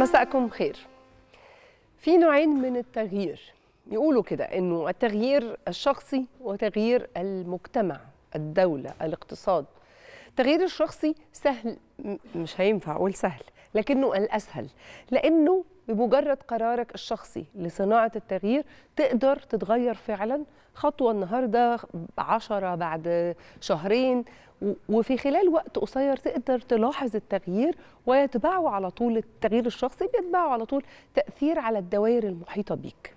مساءكم خير في نوعين من التغيير يقولوا كده انه التغيير الشخصي وتغيير المجتمع الدولة الاقتصاد التغيير الشخصي سهل م- مش هينفع اقول سهل لكنه الاسهل لانه بمجرد قرارك الشخصي لصناعة التغيير تقدر تتغير فعلا خطوة النهاردة عشرة بعد شهرين و- وفي خلال وقت قصير تقدر تلاحظ التغيير ويتبعه على طول التغيير الشخصي بيتبعه على طول تأثير على الدوائر المحيطة بيك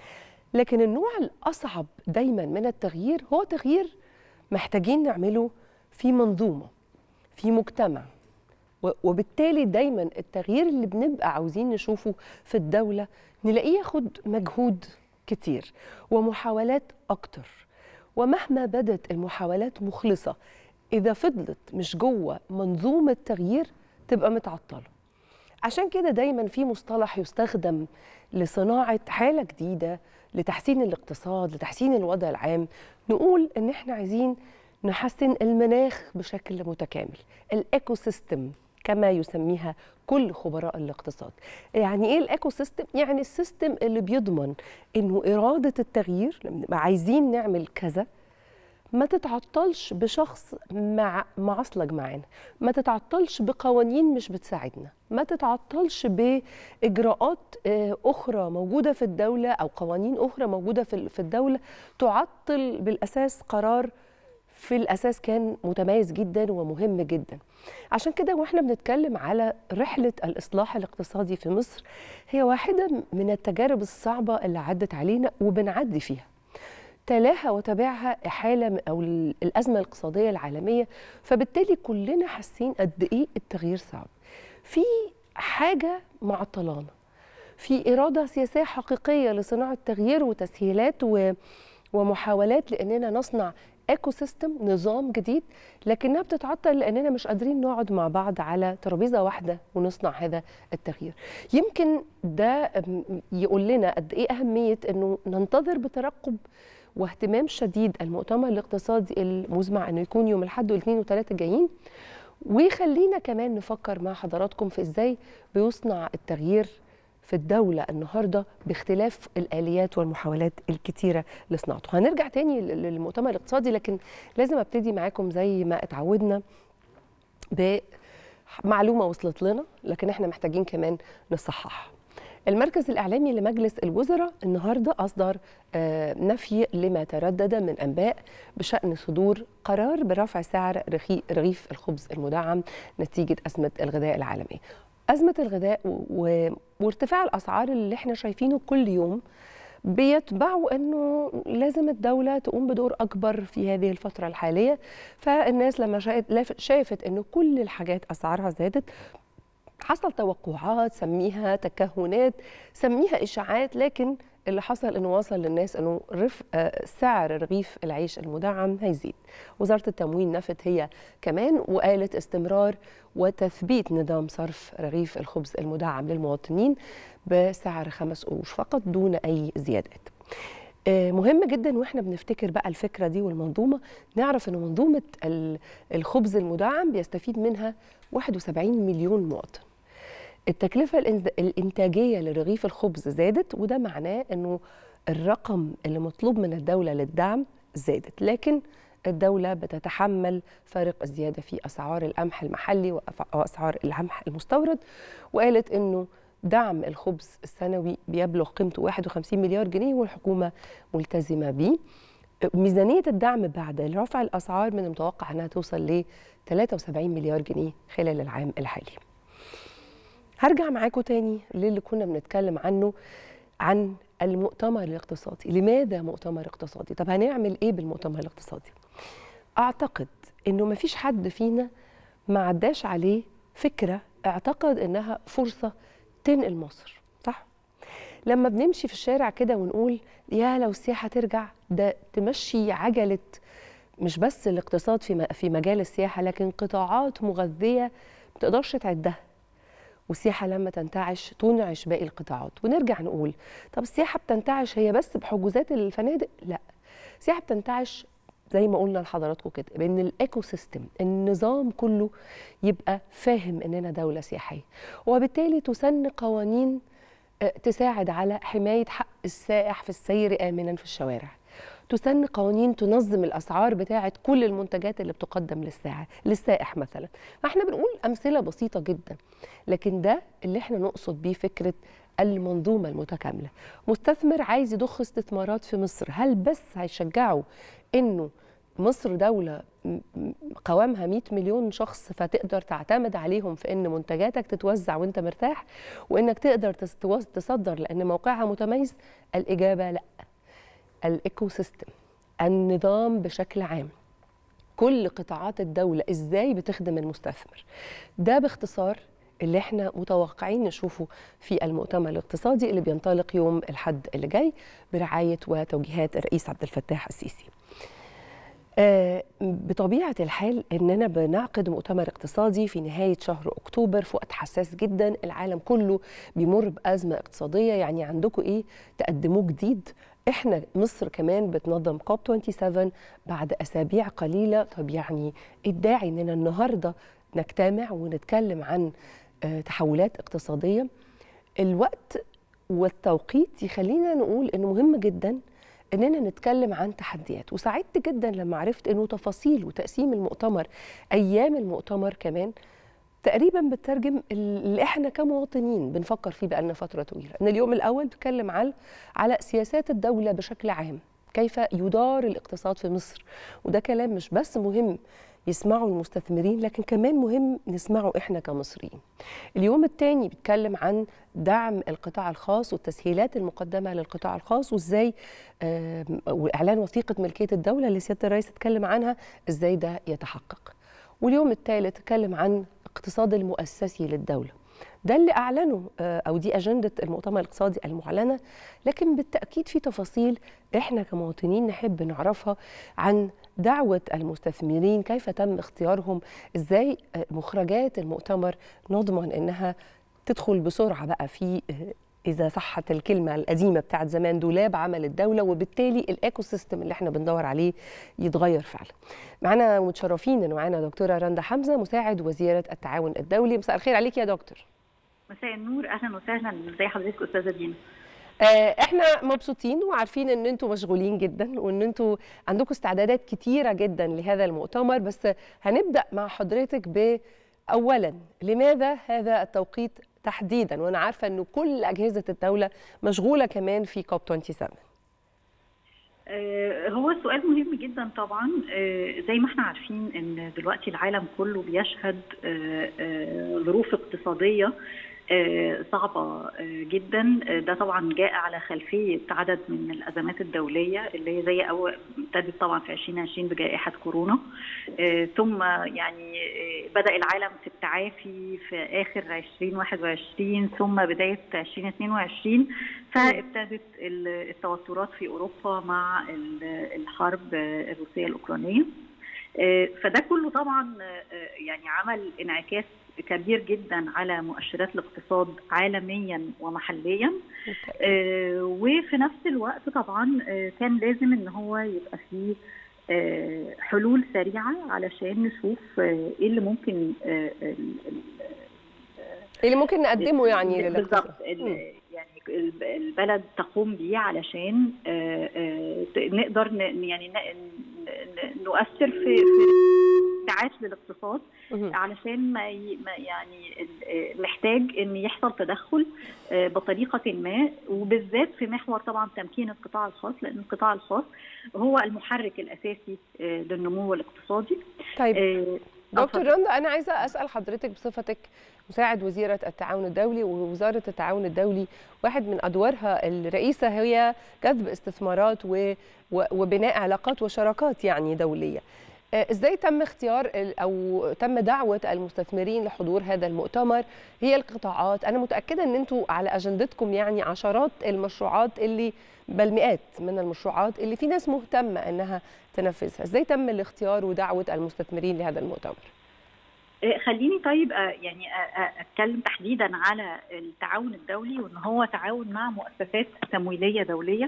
لكن النوع الأصعب دايما من التغيير هو تغيير محتاجين نعمله في منظومة في مجتمع و- وبالتالي دايما التغيير اللي بنبقى عاوزين نشوفه في الدولة نلاقيه ياخد مجهود كتير ومحاولات أكتر ومهما بدت المحاولات مخلصة إذا فضلت مش جوه منظومة تغيير تبقى متعطلة عشان كده دايما في مصطلح يستخدم لصناعة حالة جديدة لتحسين الاقتصاد لتحسين الوضع العام نقول ان احنا عايزين نحسن المناخ بشكل متكامل الايكو سيستم كما يسميها كل خبراء الاقتصاد يعني ايه الايكو سيستم يعني السيستم اللي بيضمن انه اراده التغيير لما نبقى عايزين نعمل كذا ما تتعطلش بشخص مع معصلج معانا ما تتعطلش بقوانين مش بتساعدنا ما تتعطلش بإجراءات آه، أخرى موجودة في الدولة أو قوانين أخرى موجودة في ال- في الدولة تعطل بالأساس قرار في الأساس كان متميز جدا ومهم جدا عشان كده واحنا بنتكلم على رحلة الإصلاح الاقتصادي في مصر هي واحدة من التجارب الصعبة اللي عدت علينا وبنعدي فيها تلاها وتبعها إحالة م- أو ال- الأزمة الاقتصادية العالمية فبالتالي كلنا حاسين قد إيه التغيير صعب في حاجة معطلانا في إرادة سياسية حقيقية لصناعة تغيير وتسهيلات و... ومحاولات لأننا نصنع ايكو سيستم نظام جديد لكنها بتتعطل لاننا مش قادرين نقعد مع بعض على ترابيزه واحده ونصنع هذا التغيير يمكن ده أم، يقول لنا قد ايه اهميه انه ننتظر بترقب واهتمام شديد المؤتمر الاقتصادي المزمع انه يكون يوم الاحد والاثنين والثلاثه الجايين ويخلينا كمان نفكر مع حضراتكم في ازاي بيصنع التغيير في الدولة النهاردة باختلاف الآليات والمحاولات الكتيرة لصناعته هنرجع تاني لل- للمؤتمر الاقتصادي لكن لازم ابتدي معاكم زي ما اتعودنا بمعلومة وصلت لنا لكن احنا محتاجين كمان نصححها المركز الإعلامي لمجلس الوزراء النهاردة أصدر آه، نفي لما تردد من أنباء بشأن صدور قرار برفع سعر رخي- رغيف الخبز المدعم نتيجة أزمة الغذاء العالمية أزمة الغذاء و- و- وارتفاع الأسعار اللي احنا شايفينه كل يوم بيتبعوا انه لازم الدوله تقوم بدور اكبر في هذه الفتره الحاليه فالناس لما شايفت لافت- شافت انه كل الحاجات اسعارها زادت حصل توقعات سميها تكهنات سميها اشاعات لكن اللي حصل انه وصل للناس انه رف آه، سعر رغيف العيش المدعم هيزيد وزاره التموين نفت هي كمان وقالت استمرار وتثبيت نظام صرف رغيف الخبز المدعم للمواطنين بسعر خمس قروش فقط دون اي زيادات آه، مهم جدا واحنا بنفتكر بقى الفكره دي والمنظومه نعرف ان منظومه ال- الخبز المدعم بيستفيد منها 71 مليون مواطن التكلفة الإنز- الإنتاجية لرغيف الخبز زادت وده معناه أنه الرقم اللي مطلوب من الدولة للدعم زادت لكن الدولة بتتحمل فارق الزيادة في أسعار القمح المحلي وأف- وأسعار القمح المستورد وقالت أنه دعم الخبز السنوي بيبلغ قيمته 51 مليار جنيه والحكومة ملتزمة بيه ميزانية الدعم بعد رفع الأسعار من المتوقع أنها توصل ل 73 مليار جنيه خلال العام الحالي هرجع معاكم تاني للي كنا بنتكلم عنه عن المؤتمر الاقتصادي لماذا مؤتمر اقتصادي طب هنعمل ايه بالمؤتمر الاقتصادي اعتقد انه مفيش حد فينا ما عداش عليه فكره اعتقد انها فرصه تنقل مصر صح لما بنمشي في الشارع كده ونقول يا لو السياحه ترجع ده تمشي عجله مش بس الاقتصاد في م- في مجال السياحه لكن قطاعات مغذيه ما تقدرش تعدها والسياحة لما تنتعش تنعش باقي القطاعات ونرجع نقول طب السياحة بتنتعش هي بس بحجوزات الفنادق لا السياحة بتنتعش زي ما قلنا لحضراتكم كده بان الايكو سيستم النظام كله يبقى فاهم اننا دوله سياحيه وبالتالي تسن قوانين تساعد على حمايه حق السائح في السير امنا في الشوارع تسن قوانين تنظم الاسعار بتاعه كل المنتجات اللي بتقدم للسائح للسائح مثلا فاحنا بنقول امثله بسيطه جدا لكن ده اللي احنا نقصد بيه فكره المنظومه المتكامله مستثمر عايز يضخ استثمارات في مصر هل بس هيشجعه انه مصر دولة قوامها 100 مليون شخص فتقدر تعتمد عليهم في ان منتجاتك تتوزع وانت مرتاح وانك تقدر تصدر لان موقعها متميز الاجابه لا الايكو سيستم النظام بشكل عام كل قطاعات الدوله ازاي بتخدم المستثمر ده باختصار اللي احنا متوقعين نشوفه في المؤتمر الاقتصادي اللي بينطلق يوم الحد اللي جاي برعايه وتوجيهات الرئيس عبد الفتاح السيسي آه بطبيعة الحال أننا بنعقد مؤتمر اقتصادي في نهاية شهر أكتوبر في وقت حساس جدا العالم كله بيمر بأزمة اقتصادية يعني عندكم إيه تقدموه جديد احنا مصر كمان بتنظم كوب 27 بعد اسابيع قليله طب يعني ايه الداعي اننا النهارده نجتمع ونتكلم عن اه تحولات اقتصاديه الوقت والتوقيت يخلينا نقول انه مهم جدا اننا نتكلم عن تحديات وسعدت جدا لما عرفت انه تفاصيل وتقسيم المؤتمر ايام المؤتمر كمان تقريبا بترجم اللي احنا كمواطنين بنفكر فيه بقالنا فتره طويله ان اليوم الاول بيتكلم على على سياسات الدوله بشكل عام كيف يدار الاقتصاد في مصر وده كلام مش بس مهم يسمعوا المستثمرين لكن كمان مهم نسمعه احنا كمصريين. اليوم الثاني بيتكلم عن دعم القطاع الخاص والتسهيلات المقدمه للقطاع الخاص وازاي آه واعلان وثيقه ملكيه الدوله اللي سياده الرئيس اتكلم عنها ازاي ده يتحقق. واليوم الثالث اتكلم عن الاقتصاد المؤسسي للدوله. ده اللي اعلنه او دي اجنده المؤتمر الاقتصادي المعلنه لكن بالتاكيد في تفاصيل احنا كمواطنين نحب نعرفها عن دعوه المستثمرين كيف تم اختيارهم ازاي مخرجات المؤتمر نضمن انها تدخل بسرعه بقى في اذا صحت الكلمه القديمه بتاعت زمان دولاب عمل الدوله وبالتالي الايكو سيستم اللي احنا بندور عليه يتغير فعلا. معانا متشرفين ان معانا دكتوره رندا حمزه مساعد وزيره التعاون الدولي مساء الخير عليك يا دكتور. مساء النور اهلا وسهلا ازي حضرتك استاذه دينا. احنا مبسوطين وعارفين ان انتم مشغولين جدا وان انتم عندكم استعدادات كتيره جدا لهذا المؤتمر بس هنبدا مع حضرتك ب اولا لماذا هذا التوقيت تحديدا وانا عارفه انه كل اجهزه الدوله مشغوله كمان في كوب 27 هو سؤال مهم جدا طبعا زي ما احنا عارفين ان دلوقتي العالم كله بيشهد ظروف اقتصاديه صعبة جدا ده طبعا جاء على خلفية عدد من الأزمات الدولية اللي هي زي أول ابتدت طبعا في 2020 بجائحة كورونا ثم يعني بدأ العالم في التعافي في آخر 2021 ثم بداية 2022 فابتدت التوترات في أوروبا مع الحرب الروسية الأوكرانية فده كله طبعا يعني عمل انعكاس كبير جدا على مؤشرات الاقتصاد عالميا ومحليا آه وفي نفس الوقت طبعا آه كان لازم ان هو يبقى فيه آه حلول سريعه علشان نشوف آه ايه اللي ممكن آه ايه اللي ممكن نقدمه يعني بالظبط يعني البلد تقوم بيه علشان آه آه نقدر يعني نؤثر في في انتعاش للاقتصاد علشان ما يعني محتاج ان يحصل تدخل بطريقه ما وبالذات في محور طبعا تمكين القطاع الخاص لان القطاع الخاص هو المحرك الاساسي للنمو الاقتصادي طيب دكتور رندا انا عايزه اسال حضرتك بصفتك مساعد وزيره التعاون الدولي ووزاره التعاون الدولي واحد من ادوارها الرئيسه هي جذب استثمارات وبناء علاقات وشراكات يعني دوليه ازاي تم اختيار او تم دعوه المستثمرين لحضور هذا المؤتمر هي القطاعات انا متاكده ان انتم على اجندتكم يعني عشرات المشروعات اللي بل مئات من المشروعات اللي في ناس مهتمه انها تنفذها ازاي تم الاختيار ودعوه المستثمرين لهذا المؤتمر خليني طيب يعني اتكلم تحديدا على التعاون الدولي وان هو تعاون مع مؤسسات تمويليه دوليه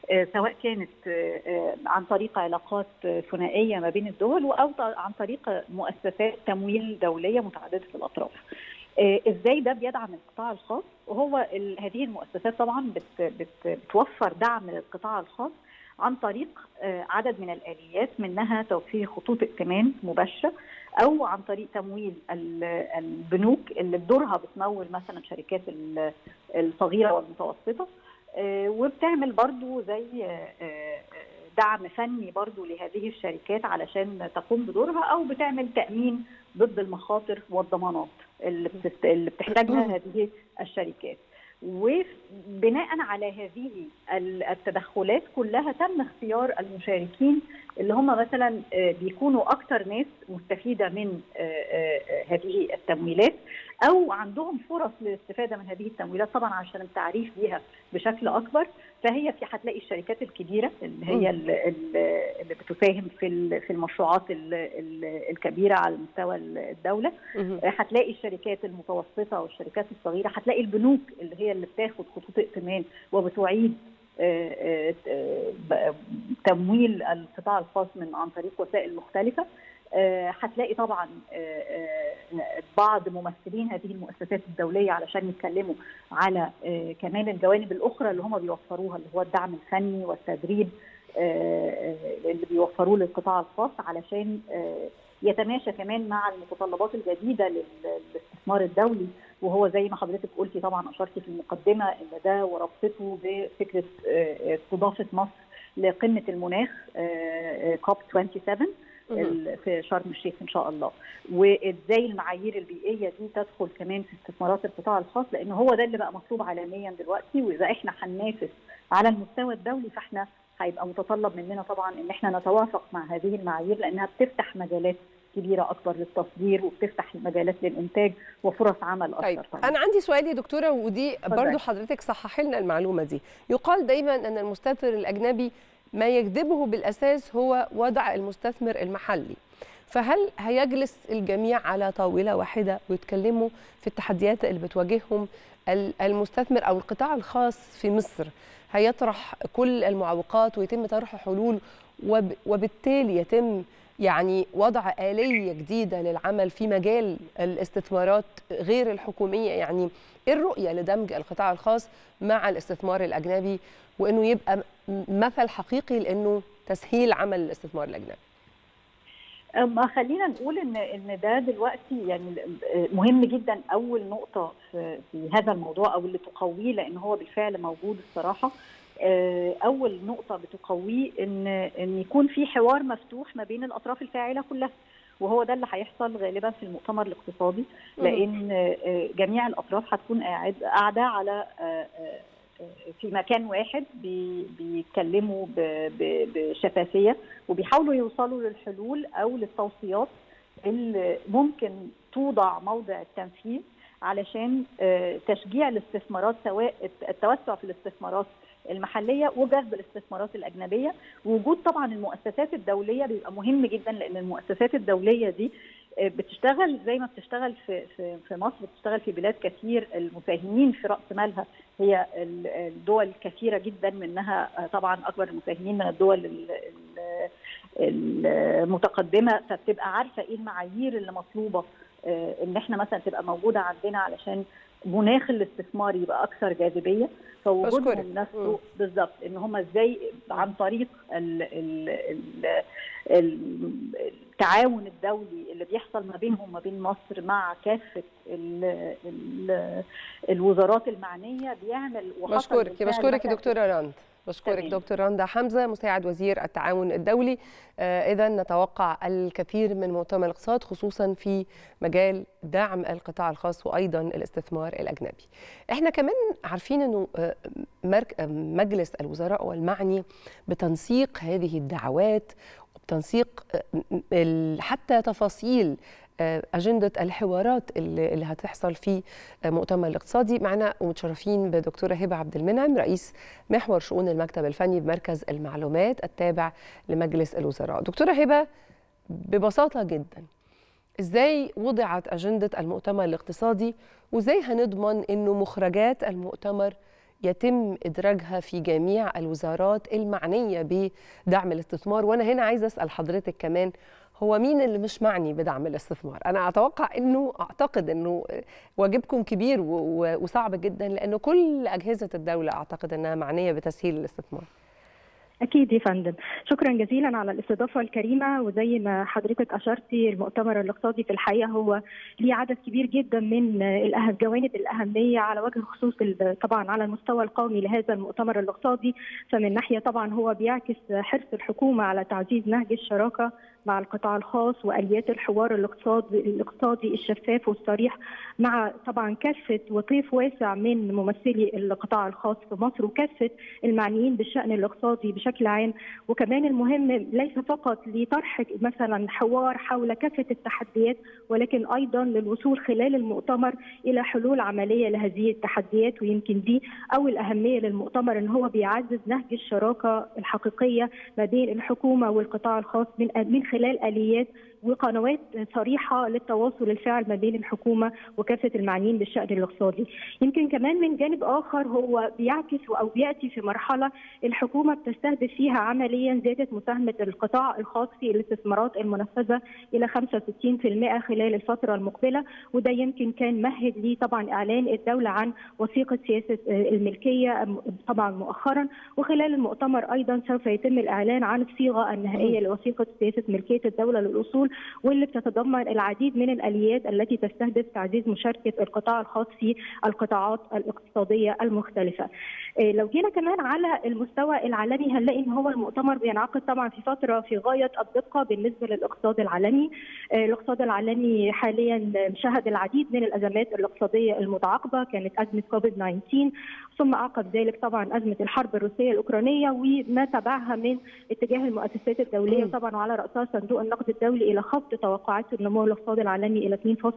سواء كانت عن طريق علاقات ثنائيه ما بين الدول او عن طريق مؤسسات تمويل دوليه متعدده الاطراف. ازاي ده بيدعم القطاع الخاص؟ وهو هذه المؤسسات طبعا بت بت بتوفر دعم للقطاع الخاص عن طريق عدد من الاليات منها توفير خطوط ائتمان مباشره او عن طريق تمويل البنوك اللي بدورها بتمول مثلا شركات الصغيره والمتوسطه وبتعمل برضو زي دعم فني برضو لهذه الشركات علشان تقوم بدورها او بتعمل تامين ضد المخاطر والضمانات اللي بتحتاجها هذه الشركات وبناء على هذه التدخلات كلها تم اختيار المشاركين اللي هم مثلا بيكونوا اكثر ناس مستفيده من هذه التمويلات او عندهم فرص للاستفاده من هذه التمويلات طبعا عشان التعريف بيها بشكل اكبر فهي في هتلاقي الشركات الكبيره اللي هي اللي بتساهم في في المشروعات الكبيره على مستوى الدوله هتلاقي الشركات المتوسطه والشركات الصغيره هتلاقي البنوك اللي هي اللي بتاخد خطوط ائتمان وبتعيد تمويل القطاع الخاص من عن طريق وسائل مختلفه هتلاقي طبعا بعض ممثلين هذه المؤسسات الدوليه علشان يتكلموا على كمان الجوانب الاخرى اللي هم بيوفروها اللي هو الدعم الفني والتدريب اللي بيوفروه للقطاع الخاص علشان يتماشى كمان مع المتطلبات الجديده للاستثمار الدولي وهو زي ما حضرتك قلتي طبعا اشرتي في المقدمه ان ده وربطته بفكره استضافه مصر لقمه المناخ كوب 27 في شرم الشيخ ان شاء الله وازاي المعايير البيئيه دي تدخل كمان في استثمارات القطاع الخاص لان هو ده اللي بقى مطلوب عالميا دلوقتي واذا احنا هننافس على المستوى الدولي فاحنا هيبقى متطلب مننا طبعا ان احنا نتوافق مع هذه المعايير لانها بتفتح مجالات كبيره اكبر للتصدير وبتفتح مجالات للانتاج وفرص عمل اكثر طيب. طبعا. انا عندي سؤال يا دكتوره ودي برضو حضرتك صححي لنا المعلومه دي يقال دايما ان المستثمر الاجنبي ما يجذبه بالاساس هو وضع المستثمر المحلي فهل هيجلس الجميع على طاوله واحده ويتكلموا في التحديات اللي بتواجههم المستثمر او القطاع الخاص في مصر هيطرح كل المعوقات ويتم طرح حلول وبالتالي يتم يعني وضع آلية جديدة للعمل في مجال الاستثمارات غير الحكومية يعني إيه الرؤية لدمج القطاع الخاص مع الاستثمار الأجنبي وإنه يبقى مثل حقيقي لأنه تسهيل عمل الاستثمار الأجنبي ما خلينا نقول ان ان ده دلوقتي يعني مهم جدا اول نقطه في, في هذا الموضوع او اللي تقويه لان هو بالفعل موجود الصراحه اول نقطه بتقويه ان ان يكون في حوار مفتوح ما بين الاطراف الفاعله كلها وهو ده اللي هيحصل غالبا في المؤتمر الاقتصادي لان جميع الاطراف هتكون قاعده على في مكان واحد بيتكلموا بشفافيه وبيحاولوا يوصلوا للحلول او للتوصيات اللي ممكن توضع موضع التنفيذ علشان تشجيع الاستثمارات سواء التوسع في الاستثمارات المحليه وجذب الاستثمارات الاجنبيه ووجود طبعا المؤسسات الدوليه بيبقى مهم جدا لان المؤسسات الدوليه دي بتشتغل زي ما بتشتغل في في في مصر بتشتغل في بلاد كثير المساهمين في راس مالها هي الدول كثيره جدا منها طبعا اكبر المساهمين من الدول المتقدمه فبتبقى عارفه ايه المعايير اللي مطلوبه ان احنا مثلا تبقى موجوده عندنا علشان مناخ الاستثمار يبقى اكثر جاذبيه فوجودهم نفسه بالظبط ان هم ازاي عن طريق ال ال ال التعاون الدولي اللي بيحصل ما بينهم وما بين مصر مع كافه ال ال الوزارات المعنيه بيعمل بشكرك بشكرك دكتوره راند بشكرك دكتور رندا حمزه مساعد وزير التعاون الدولي آه اذا نتوقع الكثير من مؤتمر الاقتصاد خصوصا في مجال دعم القطاع الخاص وايضا الاستثمار الاجنبي احنا كمان عارفين انه آه مجلس الوزراء والمعني بتنسيق هذه الدعوات وبتنسيق آه حتى تفاصيل أجندة الحوارات اللي, اللي هتحصل في مؤتمر الاقتصادي معنا ومتشرفين بدكتورة هبة عبد المنعم رئيس محور شؤون المكتب الفني بمركز المعلومات التابع لمجلس الوزراء دكتورة هبة ببساطة جدا ازاي وضعت أجندة المؤتمر الاقتصادي وازاي هنضمن انه مخرجات المؤتمر يتم ادراجها في جميع الوزارات المعنيه بدعم الاستثمار وانا هنا عايزه اسال حضرتك كمان هو مين اللي مش معني بدعم الاستثمار انا اتوقع انه اعتقد انه واجبكم كبير وصعب جدا لانه كل اجهزه الدوله اعتقد انها معنيه بتسهيل الاستثمار أكيد يا فندم شكرا جزيلا على الاستضافة الكريمة وزي ما حضرتك أشرتي المؤتمر الاقتصادي في الحقيقة هو ليه عدد كبير جدا من الجوانب الأهمية على وجه الخصوص طبعا على المستوى القومي لهذا المؤتمر الاقتصادي فمن ناحية طبعا هو بيعكس حرص الحكومة على تعزيز نهج الشراكة مع القطاع الخاص واليات الحوار الاقتصادي الاقتصادي الشفاف والصريح مع طبعا كافه وطيف واسع من ممثلي القطاع الخاص في مصر وكافه المعنيين بالشان الاقتصادي بشكل عام وكمان المهم ليس فقط لطرح مثلا حوار حول كافه التحديات ولكن ايضا للوصول خلال المؤتمر الى حلول عمليه لهذه التحديات ويمكن دي اول اهميه للمؤتمر ان هو بيعزز نهج الشراكه الحقيقيه ما بين الحكومه والقطاع الخاص من من خلال اليات وقنوات صريحه للتواصل الفاعل ما بين الحكومه وكافه المعنيين بالشان الاقتصادي. يمكن كمان من جانب اخر هو بيعكس او بياتي في مرحله الحكومه بتستهدف فيها عمليا زياده مساهمه القطاع الخاص في الاستثمارات المنفذه الى 65% خلال الفتره المقبله وده يمكن كان مهد لي طبعا اعلان الدوله عن وثيقه سياسه الملكيه طبعا مؤخرا وخلال المؤتمر ايضا سوف يتم الاعلان عن الصيغه النهائيه لوثيقه سياسه ملكيه الدوله للاصول واللي بتتضمن العديد من الاليات التي تستهدف تعزيز مشاركه القطاع الخاص في القطاعات الاقتصاديه المختلفه. لو جينا كمان على المستوى العالمي هنلاقي ان هو المؤتمر بينعقد طبعا في فتره في غايه الدقه بالنسبه للاقتصاد العالمي. الاقتصاد العالمي حاليا شهد العديد من الازمات الاقتصاديه المتعاقبه كانت ازمه كوفيد 19 ثم اعقب ذلك طبعا ازمه الحرب الروسيه الاوكرانيه وما تبعها من اتجاه المؤسسات الدوليه طبعا وعلى راسها صندوق النقد الدولي الى خفض توقعات النمو الاقتصادي العالمي الى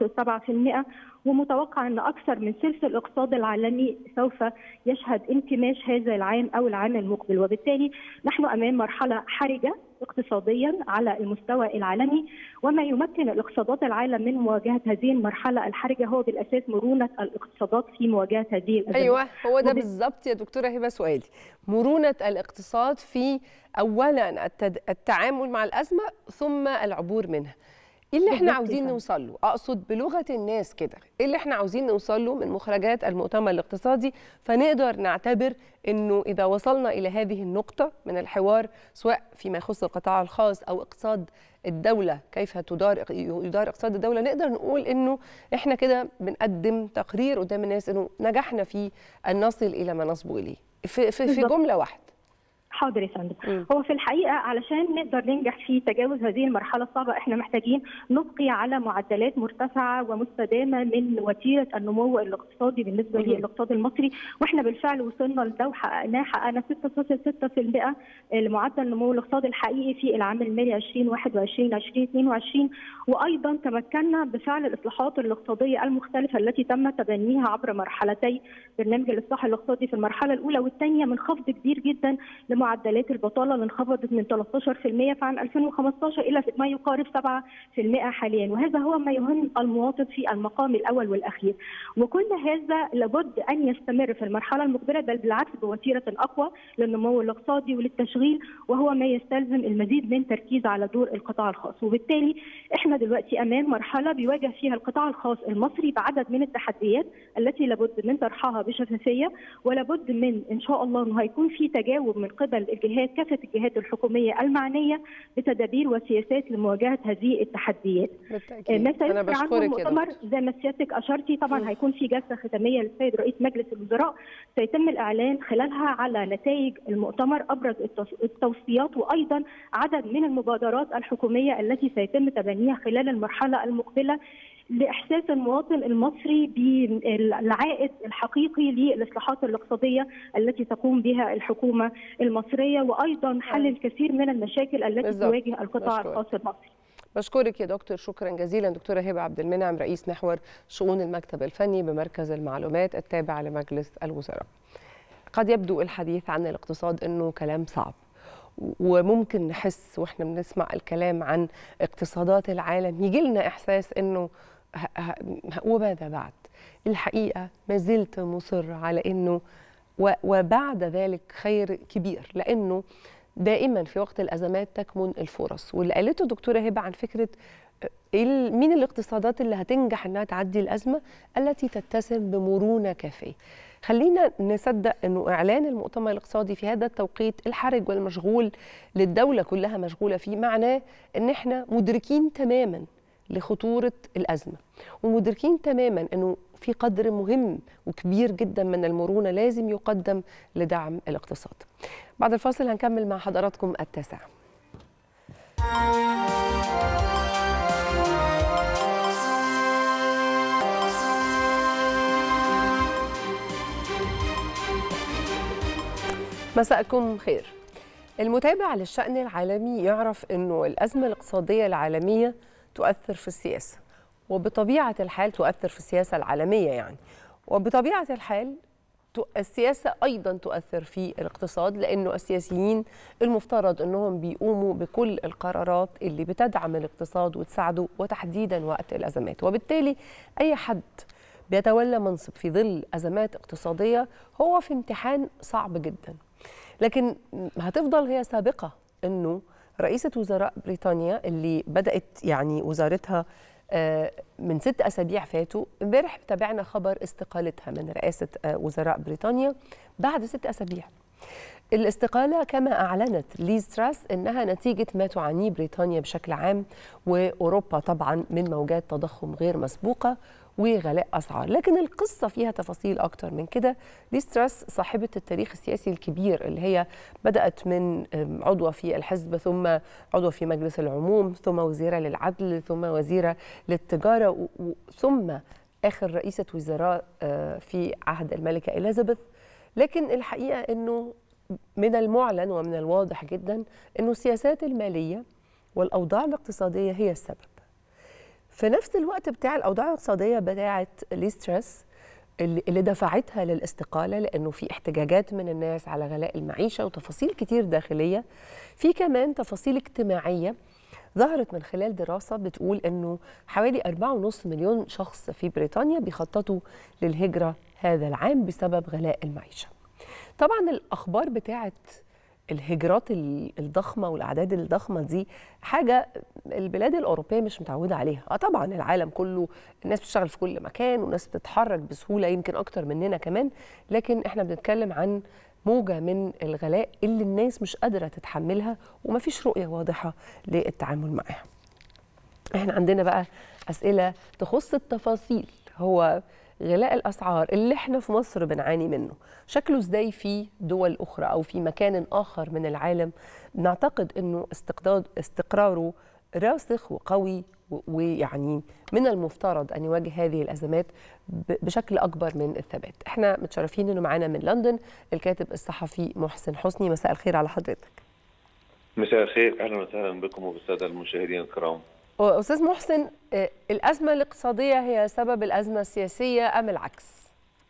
2.7% ومتوقع ان اكثر من ثلث الاقتصاد العالمي سوف يشهد انكماش هذا العام او العام المقبل وبالتالي نحن امام مرحله حرجه اقتصاديا على المستوى العالمي وما يمكن الاقتصادات العالم من مواجهه هذه المرحله الحرجه هو بالاساس مرونه الاقتصادات في مواجهه هذه الازمات. ايوه هو ده بالظبط يا دكتوره هبه سؤالي مرونه الاقتصاد في اولا التعامل مع الازمه ثم العبور منها. ايه اللي احنا عاوزين نوصل له؟ اقصد بلغه الناس كده، ايه اللي احنا عاوزين نوصل له من مخرجات المؤتمر الاقتصادي فنقدر نعتبر انه اذا وصلنا الى هذه النقطه من الحوار سواء فيما يخص القطاع الخاص او اقتصاد الدوله كيف تدار يدار اقتصاد الدوله نقدر نقول انه احنا كده بنقدم تقرير قدام الناس انه نجحنا في ان نصل الى ما نصبو اليه في في, في جمله واحده حاضر يا فندم هو في الحقيقه علشان نقدر ننجح في تجاوز هذه المرحله الصعبه احنا محتاجين نبقي على معدلات مرتفعه ومستدامه من وتيره النمو الاقتصادي بالنسبه للاقتصاد المصري واحنا بالفعل وصلنا لده وحققناه حققنا 6.6% لمعدل النمو الاقتصادي الحقيقي في العام المالي 2021 2022 وايضا تمكنا بفعل الاصلاحات الاقتصاديه المختلفه التي تم تبنيها عبر مرحلتي برنامج الاصلاح الاقتصادي في المرحله الاولى والثانيه من خفض كبير جدا معدلات البطاله اللي انخفضت من 13% في عام 2015 الى ما يقارب 7% حاليا وهذا هو ما يهم المواطن في المقام الاول والاخير وكل هذا لابد ان يستمر في المرحله المقبله بل بالعكس بوتيره اقوى للنمو الاقتصادي وللتشغيل وهو ما يستلزم المزيد من تركيز على دور القطاع الخاص وبالتالي احنا دلوقتي امام مرحله بيواجه فيها القطاع الخاص المصري بعدد من التحديات التي لابد من طرحها بشفافيه ولابد من ان شاء الله انه هيكون في تجاوب من قبل الجهات كافه الجهات الحكوميه المعنيه بتدابير وسياسات لمواجهه هذه التحديات. ما سيذكر عنه المؤتمر زي ما سيادتك اشرتي طبعا هيكون في جلسه ختاميه للسيد رئيس مجلس الوزراء سيتم الاعلان خلالها على نتائج المؤتمر ابرز التوصيات وايضا عدد من المبادرات الحكوميه التي سيتم تبنيها خلال المرحله المقبله لاحساس المواطن المصري بالعائد الحقيقي للاصلاحات الاقتصاديه التي تقوم بها الحكومه المصريه وايضا حل الكثير من المشاكل التي بالزبط. تواجه القطاع الخاص المصري. بشكرك يا دكتور شكرا جزيلا دكتوره هبه عبد المنعم رئيس محور شؤون المكتب الفني بمركز المعلومات التابع لمجلس الوزراء. قد يبدو الحديث عن الاقتصاد انه كلام صعب وممكن نحس واحنا بنسمع الكلام عن اقتصادات العالم يجي لنا احساس انه وماذا بعد الحقيقه ما زلت مصر على انه وبعد ذلك خير كبير لانه دائما في وقت الازمات تكمن الفرص واللي قالته الدكتوره هبه عن فكره مين الاقتصادات اللي هتنجح انها تعدي الازمه التي تتسم بمرونه كافيه خلينا نصدق انه اعلان المؤتمر الاقتصادي في هذا التوقيت الحرج والمشغول للدوله كلها مشغوله فيه معناه ان احنا مدركين تماما لخطوره الازمه ومدركين تماما انه في قدر مهم وكبير جدا من المرونه لازم يقدم لدعم الاقتصاد. بعد الفاصل هنكمل مع حضراتكم التاسعه. مساءكم خير المتابع للشأن العالمي يعرف أنه الأزمة الاقتصادية العالمية تؤثر في السياسة وبطبيعة الحال تؤثر في السياسة العالمية يعني وبطبيعة الحال السياسة أيضا تؤثر في الاقتصاد لأنه السياسيين المفترض أنهم بيقوموا بكل القرارات اللي بتدعم الاقتصاد وتساعده وتحديدا وقت الأزمات وبالتالي أي حد بيتولى منصب في ظل أزمات اقتصادية هو في امتحان صعب جدا لكن هتفضل هي سابقة أنه رئيسة وزراء بريطانيا اللي بدأت يعني وزارتها من ست أسابيع فاتوا امبارح تابعنا خبر استقالتها من رئاسة وزراء بريطانيا بعد ست أسابيع الاستقالة كما أعلنت ليز تراس إنها نتيجة ما تعانيه بريطانيا بشكل عام وأوروبا طبعا من موجات تضخم غير مسبوقة وغلاء أسعار لكن القصة فيها تفاصيل أكتر من كده ليز تراس صاحبة التاريخ السياسي الكبير اللي هي بدأت من عضوة في الحزب ثم عضوة في مجلس العموم ثم وزيرة للعدل ثم وزيرة للتجارة ثم آخر رئيسة وزراء في عهد الملكة إليزابيث لكن الحقيقة أنه من المعلن ومن الواضح جدا أنه السياسات المالية والأوضاع الاقتصادية هي السبب في نفس الوقت بتاع الأوضاع الاقتصادية بتاعة ليسترس اللي دفعتها للاستقالة لأنه في احتجاجات من الناس على غلاء المعيشة وتفاصيل كتير داخلية في كمان تفاصيل اجتماعية ظهرت من خلال دراسة بتقول أنه حوالي 4.5 مليون شخص في بريطانيا بيخططوا للهجرة هذا العام بسبب غلاء المعيشة طبعا الأخبار بتاعت الهجرات الضخمة والأعداد الضخمة دي حاجة البلاد الأوروبية مش متعودة عليها آه طبعا العالم كله الناس بتشتغل في كل مكان والناس بتتحرك بسهولة يمكن أكتر مننا كمان لكن احنا بنتكلم عن موجة من الغلاء اللي الناس مش قادرة تتحملها ومفيش رؤية واضحة للتعامل معاها احنا عندنا بقى أسئلة تخص التفاصيل هو غلاء الاسعار اللي احنا في مصر بنعاني منه شكله ازاي في دول اخرى او في مكان اخر من العالم نعتقد انه استقداد استقراره راسخ وقوي ويعني من المفترض ان يواجه هذه الازمات بشكل اكبر من الثبات احنا متشرفين انه معانا من لندن الكاتب الصحفي محسن حسني مساء الخير على حضرتك مساء الخير اهلا وسهلا بكم وبالساده المشاهدين الكرام استاذ محسن الازمه الاقتصاديه هي سبب الازمه السياسيه ام العكس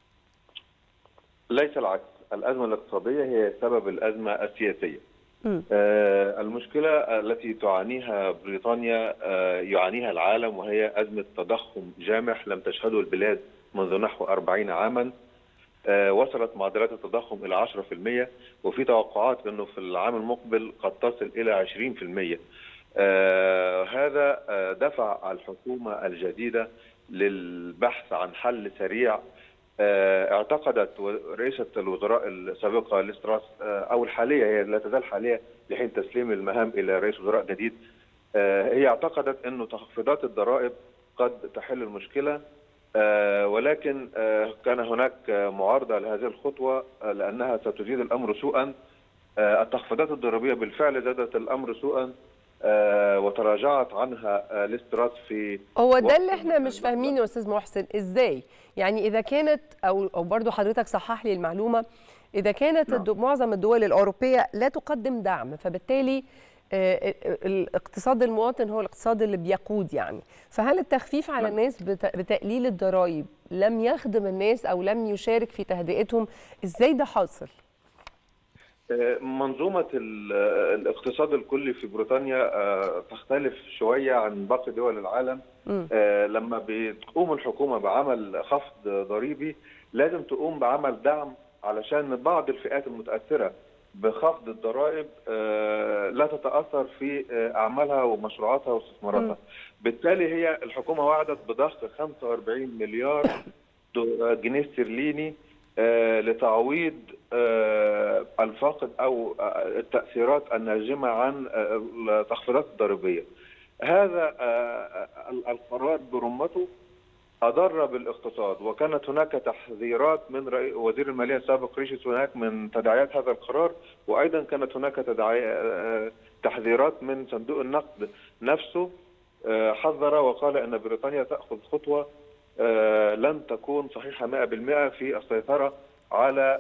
ليس العكس الازمه الاقتصاديه هي سبب الازمه السياسيه آه المشكله التي تعانيها بريطانيا آه يعانيها العالم وهي ازمه تضخم جامح لم تشهده البلاد منذ نحو 40 عاما آه وصلت معدلات التضخم الى 10% وفي توقعات انه في العام المقبل قد تصل الى 20% آه هذا آه دفع الحكومة الجديدة للبحث عن حل سريع آه اعتقدت رئيسة الوزراء السابقة لستراس أو الحالية هي لا تزال حالية لحين تسليم المهام إلى رئيس وزراء جديد هي اعتقدت أنه تخفيضات الضرائب قد تحل المشكلة ولكن كان هناك معارضة لهذه الخطوة لأنها ستزيد الأمر سوءا التخفيضات الضريبية بالفعل زادت الأمر سوءا آه وتراجعت عنها آه ليسترات في هو ده اللي احنا مش فاهمينه يا استاذ محسن ازاي يعني اذا كانت او او برضه حضرتك صحح لي المعلومه اذا كانت نعم. الدو معظم الدول الاوروبيه لا تقدم دعم فبالتالي آه الاقتصاد المواطن هو الاقتصاد اللي بيقود يعني فهل التخفيف على نعم. الناس بتقليل الضرائب لم يخدم الناس او لم يشارك في تهدئتهم ازاي ده حاصل منظومة الاقتصاد الكلي في بريطانيا تختلف شوية عن باقي دول العالم م. لما بتقوم الحكومة بعمل خفض ضريبي لازم تقوم بعمل دعم علشان بعض الفئات المتاثره بخفض الضرائب لا تتاثر في اعمالها ومشروعاتها واستثماراتها بالتالي هي الحكومه وعدت بضخ 45 مليار جنيه استرليني لتعويض الفاقد او التاثيرات الناجمه عن التخفيضات الضريبيه. هذا القرار برمته اضر بالاقتصاد وكانت هناك تحذيرات من وزير الماليه السابق ريشي سوناك من تداعيات هذا القرار وايضا كانت هناك تحذيرات من صندوق النقد نفسه حذر وقال ان بريطانيا تاخذ خطوه لن تكون صحيحه 100% في السيطره على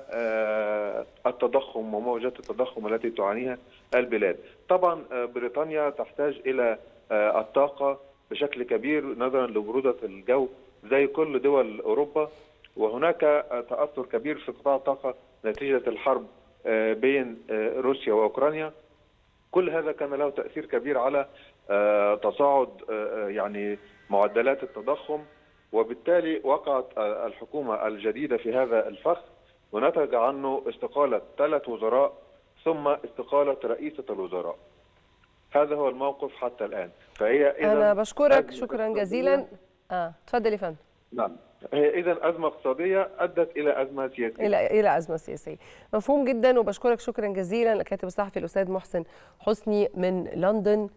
التضخم وموجات التضخم التي تعانيها البلاد. طبعا بريطانيا تحتاج الى الطاقه بشكل كبير نظرا لبروده الجو زي كل دول اوروبا وهناك تاثر كبير في قطاع الطاقه نتيجه الحرب بين روسيا واوكرانيا. كل هذا كان له تاثير كبير على تصاعد يعني معدلات التضخم وبالتالي وقعت الحكومه الجديده في هذا الفخ ونتج عنه استقاله ثلاث وزراء ثم استقاله رئيسه الوزراء. هذا هو الموقف حتى الان فهي إذا انا بشكرك شكرا جزيلا اه اتفضل يا فندم نعم هي اذا ازمه اقتصاديه ادت الى ازمه سياسيه الى الى ازمه سياسيه مفهوم جدا وبشكرك شكرا جزيلا الكاتب الصحفي الاستاذ محسن حسني من لندن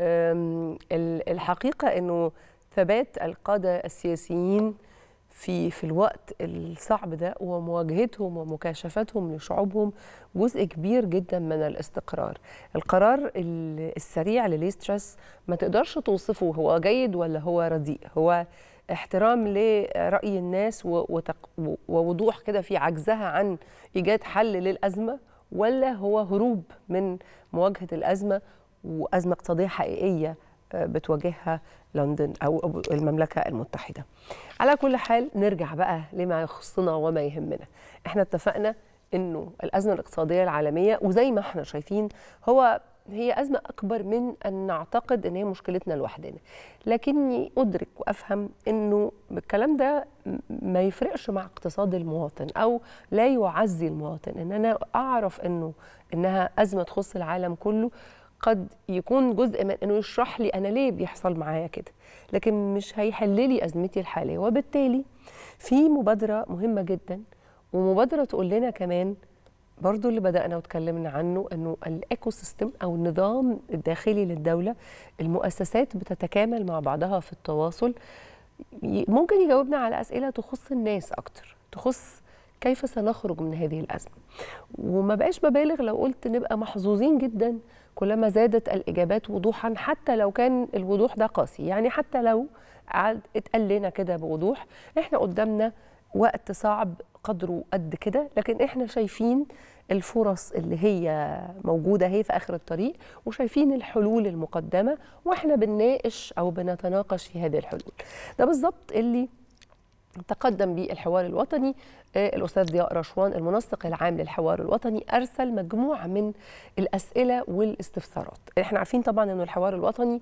الحقيقه انه ثبات القاده السياسيين في في الوقت الصعب ده ومواجهتهم ومكاشفتهم لشعوبهم جزء كبير جدا من الاستقرار القرار السريع لليسترس ما تقدرش توصفه هو جيد ولا هو رديء هو احترام لرأي الناس ووضوح كده في عجزها عن إيجاد حل للأزمة ولا هو هروب من مواجهة الأزمة وأزمة اقتصادية حقيقية بتواجهها لندن او المملكه المتحده. على كل حال نرجع بقى لما يخصنا وما يهمنا. احنا اتفقنا انه الازمه الاقتصاديه العالميه وزي ما احنا شايفين هو هي ازمه اكبر من ان نعتقد ان هي مشكلتنا لوحدنا. لكني ادرك وافهم انه الكلام ده ما يفرقش مع اقتصاد المواطن او لا يعزي المواطن ان انا اعرف انه انها ازمه تخص العالم كله قد يكون جزء من انه يشرح لي انا ليه بيحصل معايا كده لكن مش هيحل لي ازمتي الحاليه وبالتالي في مبادره مهمه جدا ومبادره تقول لنا كمان برضو اللي بدأنا وتكلمنا عنه أنه الإيكو سيستم أو النظام الداخلي للدولة المؤسسات بتتكامل مع بعضها في التواصل ممكن يجاوبنا على أسئلة تخص الناس أكتر تخص كيف سنخرج من هذه الأزمة وما بقاش ببالغ لو قلت نبقى محظوظين جدا كلما زادت الإجابات وضوحا حتى لو كان الوضوح ده قاسي يعني حتى لو اتقال لنا كده بوضوح احنا قدامنا وقت صعب قدره قد كده لكن احنا شايفين الفرص اللي هي موجودة هي في آخر الطريق وشايفين الحلول المقدمة وإحنا بنناقش أو بنتناقش في هذه الحلول ده بالظبط اللي تقدم به الحوار الوطني الأستاذ ضياء رشوان المنسق العام للحوار الوطني أرسل مجموعة من الأسئلة والاستفسارات احنا عارفين طبعا أنه الحوار الوطني